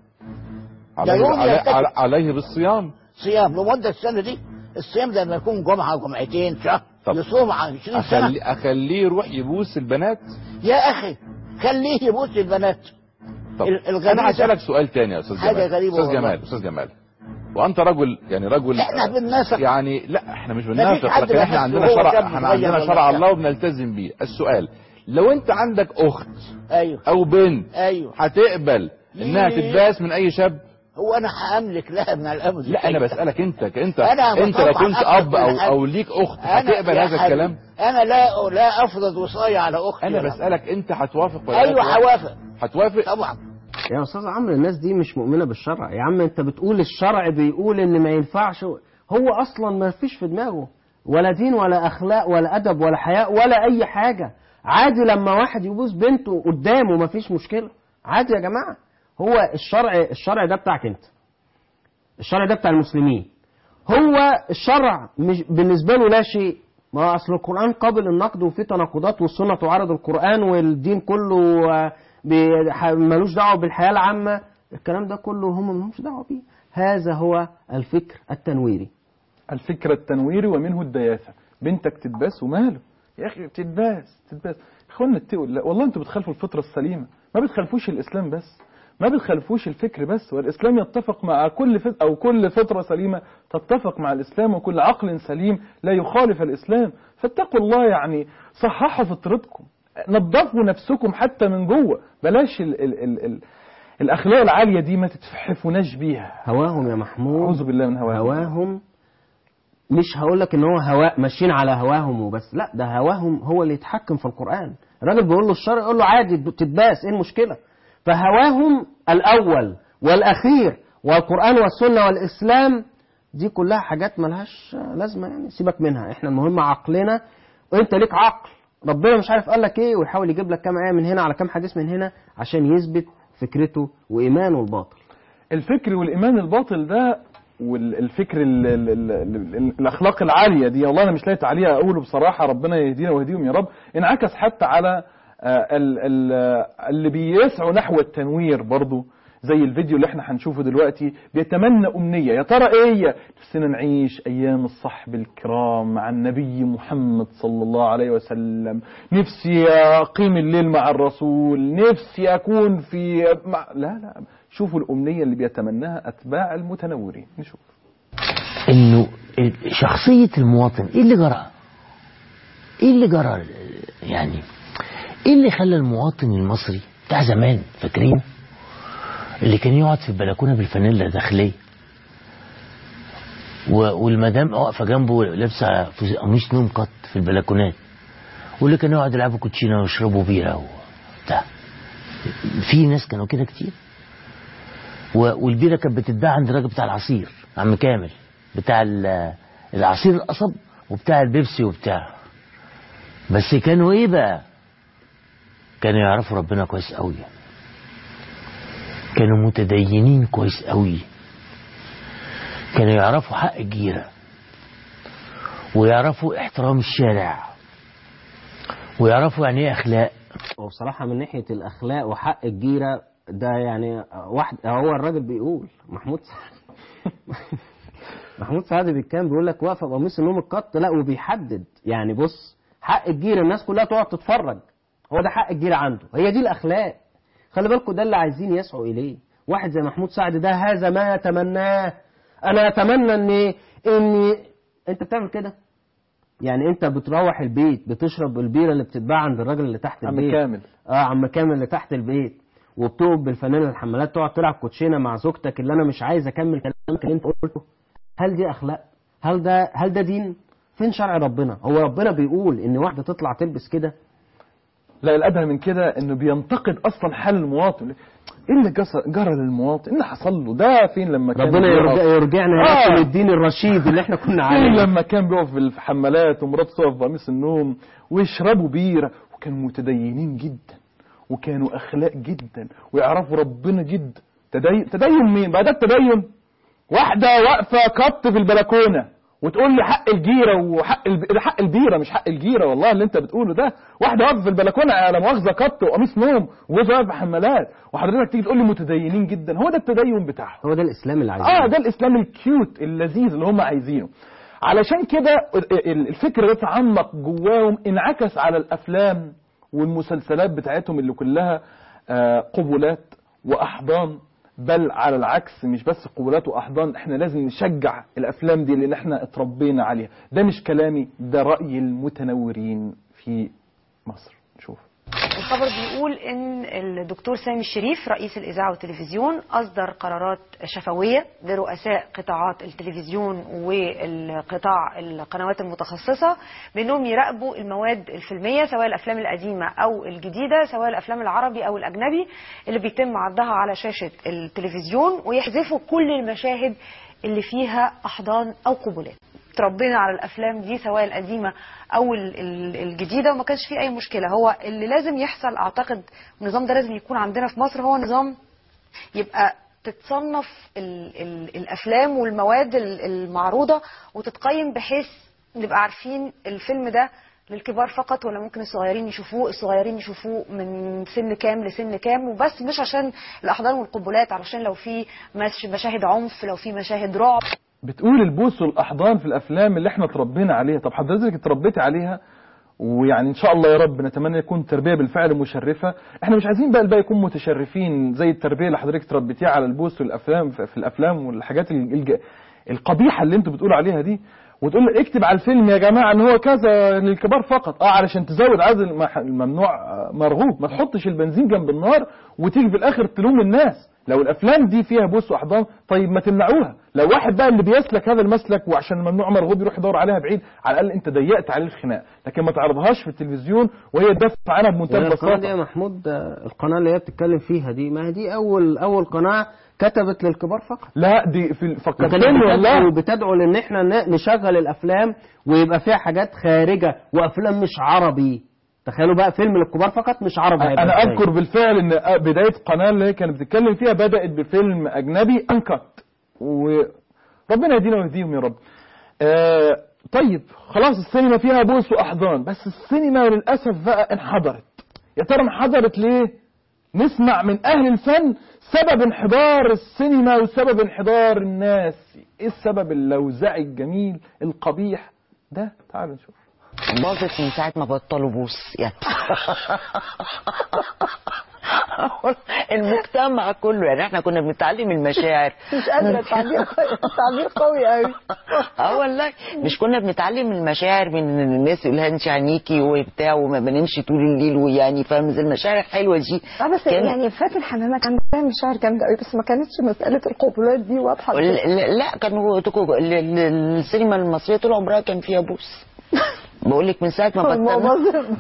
ده عليه, يوم عليه, يرتكب. عليه- عليه بالصيام صيام لمده السنه دي الصيام ده لما يكون جمعه جمعتين شهر يصوم عن 20 سنه أخلي أخليه يروح يبوس البنات يا اخي خليه يبوس البنات طب ال- الغريزة- أنا هسألك سؤال تاني يا أستاذ حاجة جمال غريبة أستاذ والله. جمال أستاذ جمال وأنت رجل يعني رجل احنا بننافق يعني لا احنا مش مفيش بننافق حد لكن احنا بيحس عندنا وهو شرع شاب احنا صغير عندنا ولا شرع بتاع. الله وبنلتزم بيه السؤال لو انت عندك اخت ايوه او بنت ايوه هتقبل انها ليه؟ تتباس من اي شاب هو انا هملك لها من الامر لا انا بسالك انت كانت أنا انت لو بطبع كنت أفرض اب او كل حاجة. او ليك اخت أنا هتقبل يا هذا حبيبي، الكلام انا لا لا افرض وصاية على اختي انا ولا- بسالك انت هتوافق ولا ايوه لا توافق؟ هوافق هتوافق طبعا يا استاذ عمرو الناس دي مش مؤمنه بالشرع يا عم انت بتقول الشرع بيقول ان ما ينفعش هو اصلا ما فيش في دماغه ولا دين ولا اخلاق ولا ادب ولا حياء ولا اي حاجه عادي لما واحد يبوس بنته قدامه ما فيش مشكله عادي يا جماعه هو الشرع الشرع ده بتاعك انت الشرع ده بتاع المسلمين هو الشرع مش بالنسبه له لا شيء ما هو اصل القران قابل النقد وفيه تناقضات والسنه تعارض القران والدين كله آه، بي- ح- ملوش دعوه بالحياه العامه الكلام ده كله هم ملهمش دعوه بيه هذا هو الفكر التنويري الفكر التنويري ومنه الدياثة بنتك تتباس وماله يا أخي تتباس تتباس اخوانا اتقوا الله والله انتوا بتخالفوا الفطرة السليمة ما بتخالفوش الإسلام بس ما بتخالفوش الفكر بس والإسلام يتفق مع كل فت أو كل فطرة سليمة تتفق مع الإسلام وكل عقل سليم لا يخالف الإسلام فاتقوا الله يعني صححوا فطرتكم نظفوا نفسكم حتى من جوه بلاش ال ال ال ال الأخلاق العالية دي ما تتحفوناش بيها هواهم يا محمود أعوذ بالله من هواهم هواهم مش هقول لك ان هو هواء ماشيين على هواهم وبس لا ده هواهم هو اللي يتحكم في القرآن الراجل بيقول له الشرع يقول له عادي تتباس ايه المشكلة فهواهم الأول والأخير والقرآن والسنة والإسلام دي كلها حاجات ملهاش لازمة يعني سيبك منها احنا المهم عقلنا وانت ليك عقل ربنا مش عارف قال لك ايه ويحاول يجيب لك كام آية من هنا على كام حديث من هنا عشان يثبت فكرته وإيمانه الباطل الفكر والإيمان الباطل ده والفكر ال ال ال ال الأخلاق العالية دي والله أنا مش لاقي تعليق أقوله بصراحة ربنا يهدينا ويهديهم يا رب انعكس حتى على آه، ال- ال- اللي بيسعوا نحو التنوير برضو زي الفيديو اللي احنا هنشوفه دلوقتي بيتمنى أمنية يا ترى ايه هي؟ نفسنا نعيش أيام الصحب الكرام مع النبي محمد صلى الله عليه وسلم نفسي أقيم الليل مع الرسول نفسي أكون في مع... لا لا شوفوا الأمنية اللي بيتمناها أتباع المتنورين نشوف انه شخصية المواطن ايه اللي جرى ايه اللي جرى يعني ايه اللي خلى المواطن المصري بتاع زمان فاكرين اللي كان يقعد في البلكونة بالفانيلا داخلية و- والمدام واقفة جنبه لابسة في قميص نوم قط في البلكونات واللي كانوا يقعدوا يلعبوا كوتشينة ويشربوا بيرة وبتاع في ناس كانوا كده كتير و- والبيرة كانت بتتباع عند الراجل بتاع العصير عم كامل بتاع ال- العصير القصب وبتاع البيبسي وبتاع بس كانوا ايه بقى كانوا يعرفوا ربنا كويس قوي كانوا متدينين كويس قوي كانوا يعرفوا حق الجيرة ويعرفوا احترام الشارع ويعرفوا يعني ايه اخلاق وبصراحة من ناحية الأخلاق وحق الجيرة ده يعني واحد هو الراجل بيقول محمود سعد محمود سعد كان بيقول لك واقفة بقميص النوم القط لا وبيحدد يعني بص حق الجيرة الناس كلها تقعد تتفرج هو ده حق الجيرة عنده هي دي الأخلاق خلي بالكم ده اللي عايزين يسعوا إليه واحد زي محمود سعد ده هذا ما يتمناه أنا أتمنى إن إن أنت بتعمل كده يعني انت بتروح البيت بتشرب البيره اللي بتتباع عند الراجل اللي تحت عم البيت كامل. اه عم كامل اللي تحت البيت وبتقف بالفانيلا الحمالات تقعد تلعب كوتشينه مع زوجتك اللي انا مش عايز اكمل كلامك اللي انت قلته هل دي اخلاق هل ده هل ده دين فين شرع ربنا هو ربنا بيقول ان واحده تطلع تلبس كده لا الأدهى من كده إنه بينتقد أصلا حال المواطن إيه اللي جس- جرى للمواطن؟ إيه اللي حصل له؟ ده فين لما كان ربنا بيقف- يرجع آه. يرجعنا آه. للدين الرشيد اللي احنا كنا فين عليه لما كان بيقف في الحمالات ومراته تقف في قميص النوم ويشربوا بيرة وكانوا متدينين جدا وكانوا أخلاق جدا ويعرفوا ربنا جدا تدين, تدين مين؟ بقى ده التدين واحده واقفه قط في البلكونه وتقول لي حق الجيره وحق الب... ده حق البيره مش حق الجيره والله اللي انت بتقوله ده واحده واقفه في البلكونه على مؤاخذه قط وقميص نوم وجوزها واقف في حمالات وحضرتك تيجي تقول لي متدينين جدا هو ده التدين بتاعهم هو ده الاسلام اللي عايزينه اه ده الاسلام الكيوت اللذيذ اللي هم عايزينه علشان كده ال- الفكر ده اتعمق جواهم انعكس على الافلام والمسلسلات بتاعتهم اللي كلها آه، قبلات واحضان بل على العكس مش بس قبلات واحضان احنا لازم نشجع الافلام دي لان احنا اتربينا عليها ده مش كلامي ده راي المتنورين في مصر نشوف الخبر بيقول ان الدكتور سامي الشريف رئيس الاذاعه والتلفزيون اصدر قرارات شفويه لرؤساء قطاعات التلفزيون والقطاع القنوات المتخصصه بانهم يراقبوا المواد الفيلميه سواء الافلام القديمه او الجديده سواء الافلام العربي او الاجنبي اللي بيتم عرضها على شاشه التلفزيون ويحذفوا كل المشاهد اللي فيها احضان او قبلات تربينا على الافلام دي سواء القديمه او ال- ال- الجديده وما كانش فيه اي مشكله هو اللي لازم يحصل اعتقد النظام ده لازم يكون عندنا في مصر هو نظام يبقى تتصنف ال ال الافلام والمواد ال- المعروضه وتتقيم بحيث نبقى عارفين الفيلم ده للكبار فقط ولا ممكن الصغيرين يشوفوه الصغيرين يشوفوه من سن كام لسن كام وبس مش عشان الاحضان والقبلات علشان لو في مش- مشاهد عنف لو في مشاهد رعب بتقول البوس والاحضان في الافلام اللي احنا اتربينا عليها طب حضرتك اتربيتي عليها ويعني ان شاء الله يا رب نتمنى يكون تربيه بالفعل مشرفه احنا مش عايزين بقى الباقي يكون متشرفين زي التربيه اللي حضرتك تربيتيها على البوس والافلام في الافلام والحاجات ال- الج- القبيحه اللي انتوا بتقولوا عليها دي وتقول لي اكتب على الفيلم يا جماعه ان هو كذا للكبار فقط اه علشان تزود عدد المح- الممنوع آه، مرغوب ما تحطش البنزين جنب النار وتيجي في الاخر تلوم الناس لو الافلام دي فيها بوس واحضان طيب ما تمنعوها لو واحد بقى اللي بيسلك هذا المسلك وعشان الممنوع مرغوب يروح يدور عليها بعيد على الاقل انت ضيقت عليه الخناق لكن ما تعرضهاش في التلفزيون وهي تدافع عنها بمنتهى وهي القناه دي يا البساطه محمود آه، القناه اللي هي بتتكلم فيها دي ما هي دي اول اول قناه كتبت للكبار فقط لا دي في وكانت فكرتني والله بتدعو, بتدعو لان احنا ن- نشغل الافلام ويبقى فيها حاجات خارجه وافلام مش عربي تخيلوا بقى فيلم للكبار فقط مش عربي هيبقى انا إزاي؟ اذكر بالفعل ان بدايه قناه اللي هي كانت بتتكلم فيها بدات بفيلم اجنبي انكت وربنا يهدينا ويهديهم يا رب آه طيب خلاص السينما فيها بوس واحضان بس السينما للاسف بقى انحدرت يا ترى انحدرت ليه نسمع من اهل الفن سبب انحدار السينما وسبب انحدار الناس ايه السبب اللوزعي الجميل القبيح ده تعالوا نشوف باظت من ساعة ما بطلوا بوس يعني المجتمع كله يعني احنا كنا بنتعلم المشاعر مش قادرة التعبير التعبير قوي قوي اه والله مش كنا بنتعلم المشاعر من الناس اللي انت عينيكي وبتاع وما بنمشي طول الليل ويعني فاهم زي المشاعر الحلوه دي اه بس كان- يعني فاتن حمامه كان فيها مشاعر جامده قوي بس ما كانتش مساله القبلات دي واضحه لا لا كانوا تكو- ال- ال- السينما المصريه طول عمرها كان فيها بوس بقول لك من ساعه ما الموضوع بطلنا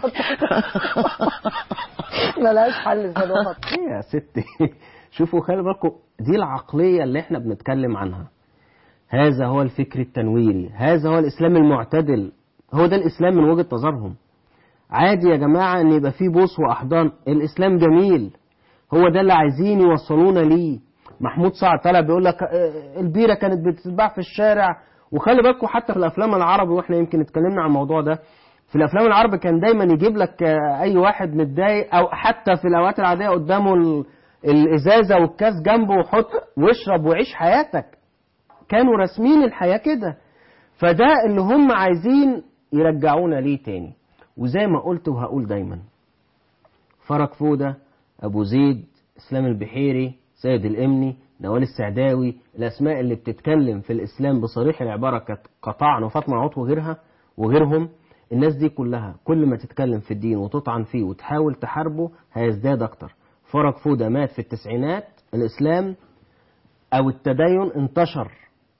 ملهاش حل صراحه ايه يا ستي شوفوا خلي بالكم دي العقلية اللي احنا بنتكلم عنها هذا هو الفكر التنويري هذا هو الإسلام المعتدل هو ده الإسلام من وجهة نظرهم عادي يا جماعة ان يبقى فيه بوس وأحضان الإسلام جميل هو ده اللي عايزين يوصلونا ليه محمود سعد طلع بيقول لك آه، البيرة كانت بتتباع في الشارع وخلي بالكم حتى في الأفلام العربي واحنا يمكن اتكلمنا عن الموضوع ده في الافلام العربي كان دايما يجيب لك آه، اي واحد متضايق او حتى في الاوقات العاديه قدامه ال- الازازه والكاس جنبه وحط واشرب وعيش حياتك كانوا راسمين الحياه كده فده اللي هم عايزين يرجعونا ليه تاني وزي ما قلت وهقول دايما فرج فودة أبو زيد إسلام البحيري سيد الإمني نوال السعداوي الأسماء اللي بتتكلم في الإسلام بصريح العبارة كت- كطعن وفاطمة عوط وغيرها وغيرهم الناس دي كلها كل ما تتكلم في الدين وتطعن فيه وتحاول تحاربه هيزداد أكتر فرج فودة مات في التسعينات الإسلام أو التدين انتشر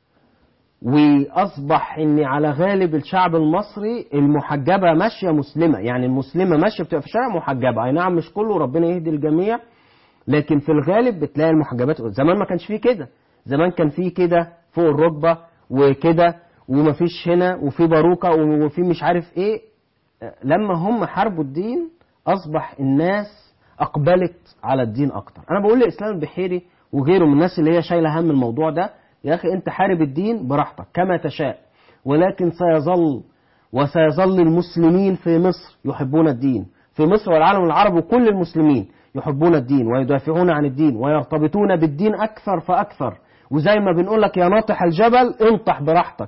واصبح ان على غالب الشعب المصري المحجبه ماشيه مسلمه يعني المسلمه ماشيه بتبقى في الشارع محجبه اي نعم مش كله ربنا يهدي الجميع لكن في الغالب بتلاقي المحجبات زمان ما كانش فيه كده زمان كان فيه كده فوق الركبه وكده ومفيش هنا وفي باروكه وفي مش عارف ايه لما هم حاربوا الدين اصبح الناس اقبلت على الدين اكتر انا بقول لاسلام البحيري وغيره من الناس اللي هي شايله هم الموضوع ده يا أخي أنت حارب الدين براحتك كما تشاء ولكن سيظل وسيظل المسلمين في مصر يحبون الدين في مصر والعالم العربي وكل المسلمين يحبون الدين ويدافعون عن الدين ويرتبطون بالدين أكثر فأكثر وزي ما بنقول لك يا ناطح الجبل انطح براحتك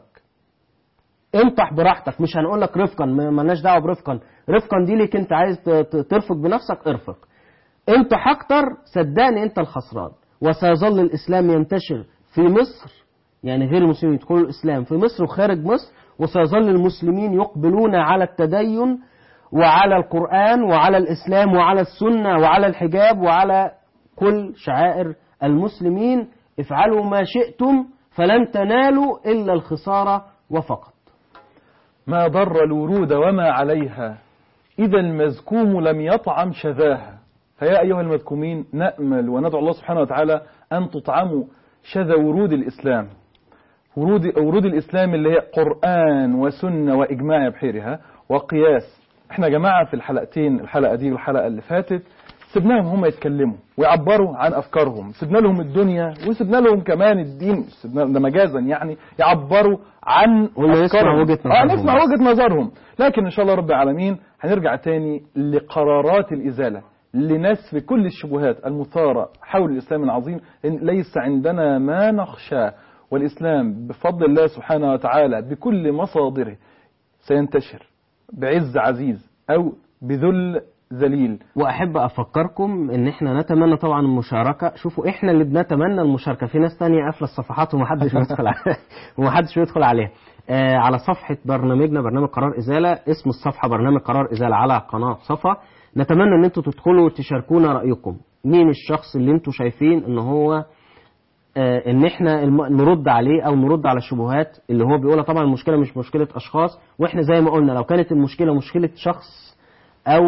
انطح براحتك مش هنقول لك رفقا ما- مالناش دعوه برفقا رفقا دي ليك انت عايز ت- ت- ترفق بنفسك ارفق انطح اكتر صدقني انت الخسران وسيظل الاسلام ينتشر في مصر يعني غير المسلمين يدخلوا الاسلام في مصر وخارج مصر وسيظل المسلمين يقبلون على التدين وعلى القرآن وعلى الإسلام وعلى السنة وعلى الحجاب وعلى كل شعائر المسلمين افعلوا ما شئتم فلن تنالوا إلا الخسارة وفقط ما ضر الورود وما عليها إذا المزكوم لم يطعم شذاها فيا أيها المذكومين نأمل وندعو الله سبحانه وتعالى أن تطعموا شذا ورود الإسلام ورود, ورود الإسلام اللي هي قرآن وسنة وإجماع بحيرها وقياس احنا يا جماعة في الحلقتين الحلقة دي والحلقة اللي فاتت سيبناهم هم يتكلموا ويعبروا عن أفكارهم سيبنا لهم الدنيا وسيبنا لهم كمان الدين مش سيبنا ده مجازا يعني يعبروا عن واللي يسمع أفكارهم. وجهة اه نظرهم. نسمع وجهة نظرهم لكن إن شاء الله رب العالمين هنرجع تاني لقرارات الإزالة لنسف كل الشبهات المثارة حول الإسلام العظيم إن ليس عندنا ما نخشى والإسلام بفضل الله سبحانه وتعالى بكل مصادره سينتشر بعز عزيز أو بذل ذليل وأحب أفكركم إن إحنا نتمنى طبعا المشاركة شوفوا إحنا اللي بنتمنى المشاركة في ناس تانية قافلة الصفحات ومحدش بيدخل عليها ومحدش بيدخل عليها آه على صفحة برنامجنا برنامج قرار إزالة اسم الصفحة برنامج قرار إزالة على قناة صفا نتمنى إن أنتوا تدخلوا وتشاركونا رأيكم مين الشخص اللي أنتوا شايفين إن هو آه، ان احنا الم- نرد عليه او نرد على الشبهات اللي هو بيقولها طبعا المشكله مش مشكله اشخاص واحنا زي ما قلنا لو كانت المشكله مشكله شخص او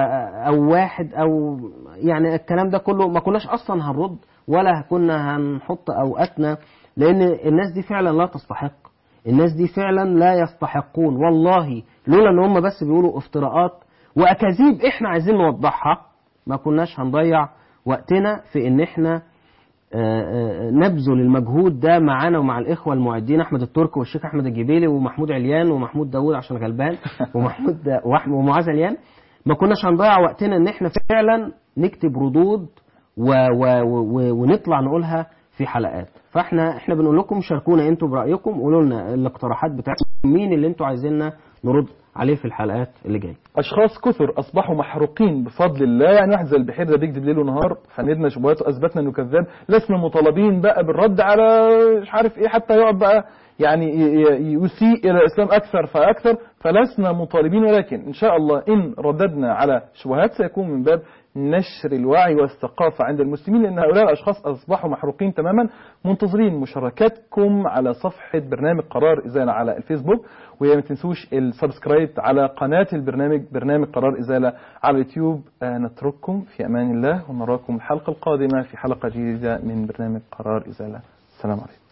او واحد او يعني الكلام ده كله ما كناش اصلا هنرد ولا كنا هنحط اوقاتنا لان الناس دي فعلا لا تستحق الناس دي فعلا لا يستحقون والله لولا ان هم بس بيقولوا افتراءات واكاذيب احنا عايزين نوضحها ما كناش هنضيع وقتنا في ان احنا آه، آه، نبذل المجهود ده معانا ومع الاخوه المعدين احمد التركي والشيخ احمد الجبيلي ومحمود عليان ومحمود داوود عشان غلبان ومحمود وأحمد- ومعاذ عليان ما كناش هنضيع وقتنا ان احنا فعلا نكتب ردود و و و ونطلع نقولها في حلقات فاحنا احنا بنقول لكم شاركونا انتوا برايكم قولوا لنا الاقتراحات بتاعتكم مين اللي انتوا عايزيننا نرد عليه في الحلقات اللي جايه أشخاص كثر أصبحوا محروقين بفضل الله يعني واحد زي البحير ده بيكذب ليل ونهار فندنا شبهاته وأثبتنا إنه كذاب لسنا مطالبين بقى بالرد على مش عارف إيه حتى يقعد بقى يعني ي- ي- يسيء إلى الإسلام أكثر فأكثر فلسنا مطالبين ولكن إن شاء الله إن رددنا على شبهات سيكون من باب نشر الوعي والثقافة عند المسلمين لأن هؤلاء الأشخاص أصبحوا محروقين تماما منتظرين مشاركاتكم على صفحة برنامج قرار إزالة على الفيسبوك وما تنسوش السبسكرايب على قناة البرنامج برنامج قرار إزالة على اليوتيوب آه، نترككم في أمان الله ونراكم الحلقة القادمة في حلقة جديدة من برنامج قرار إزالة السلام عليكم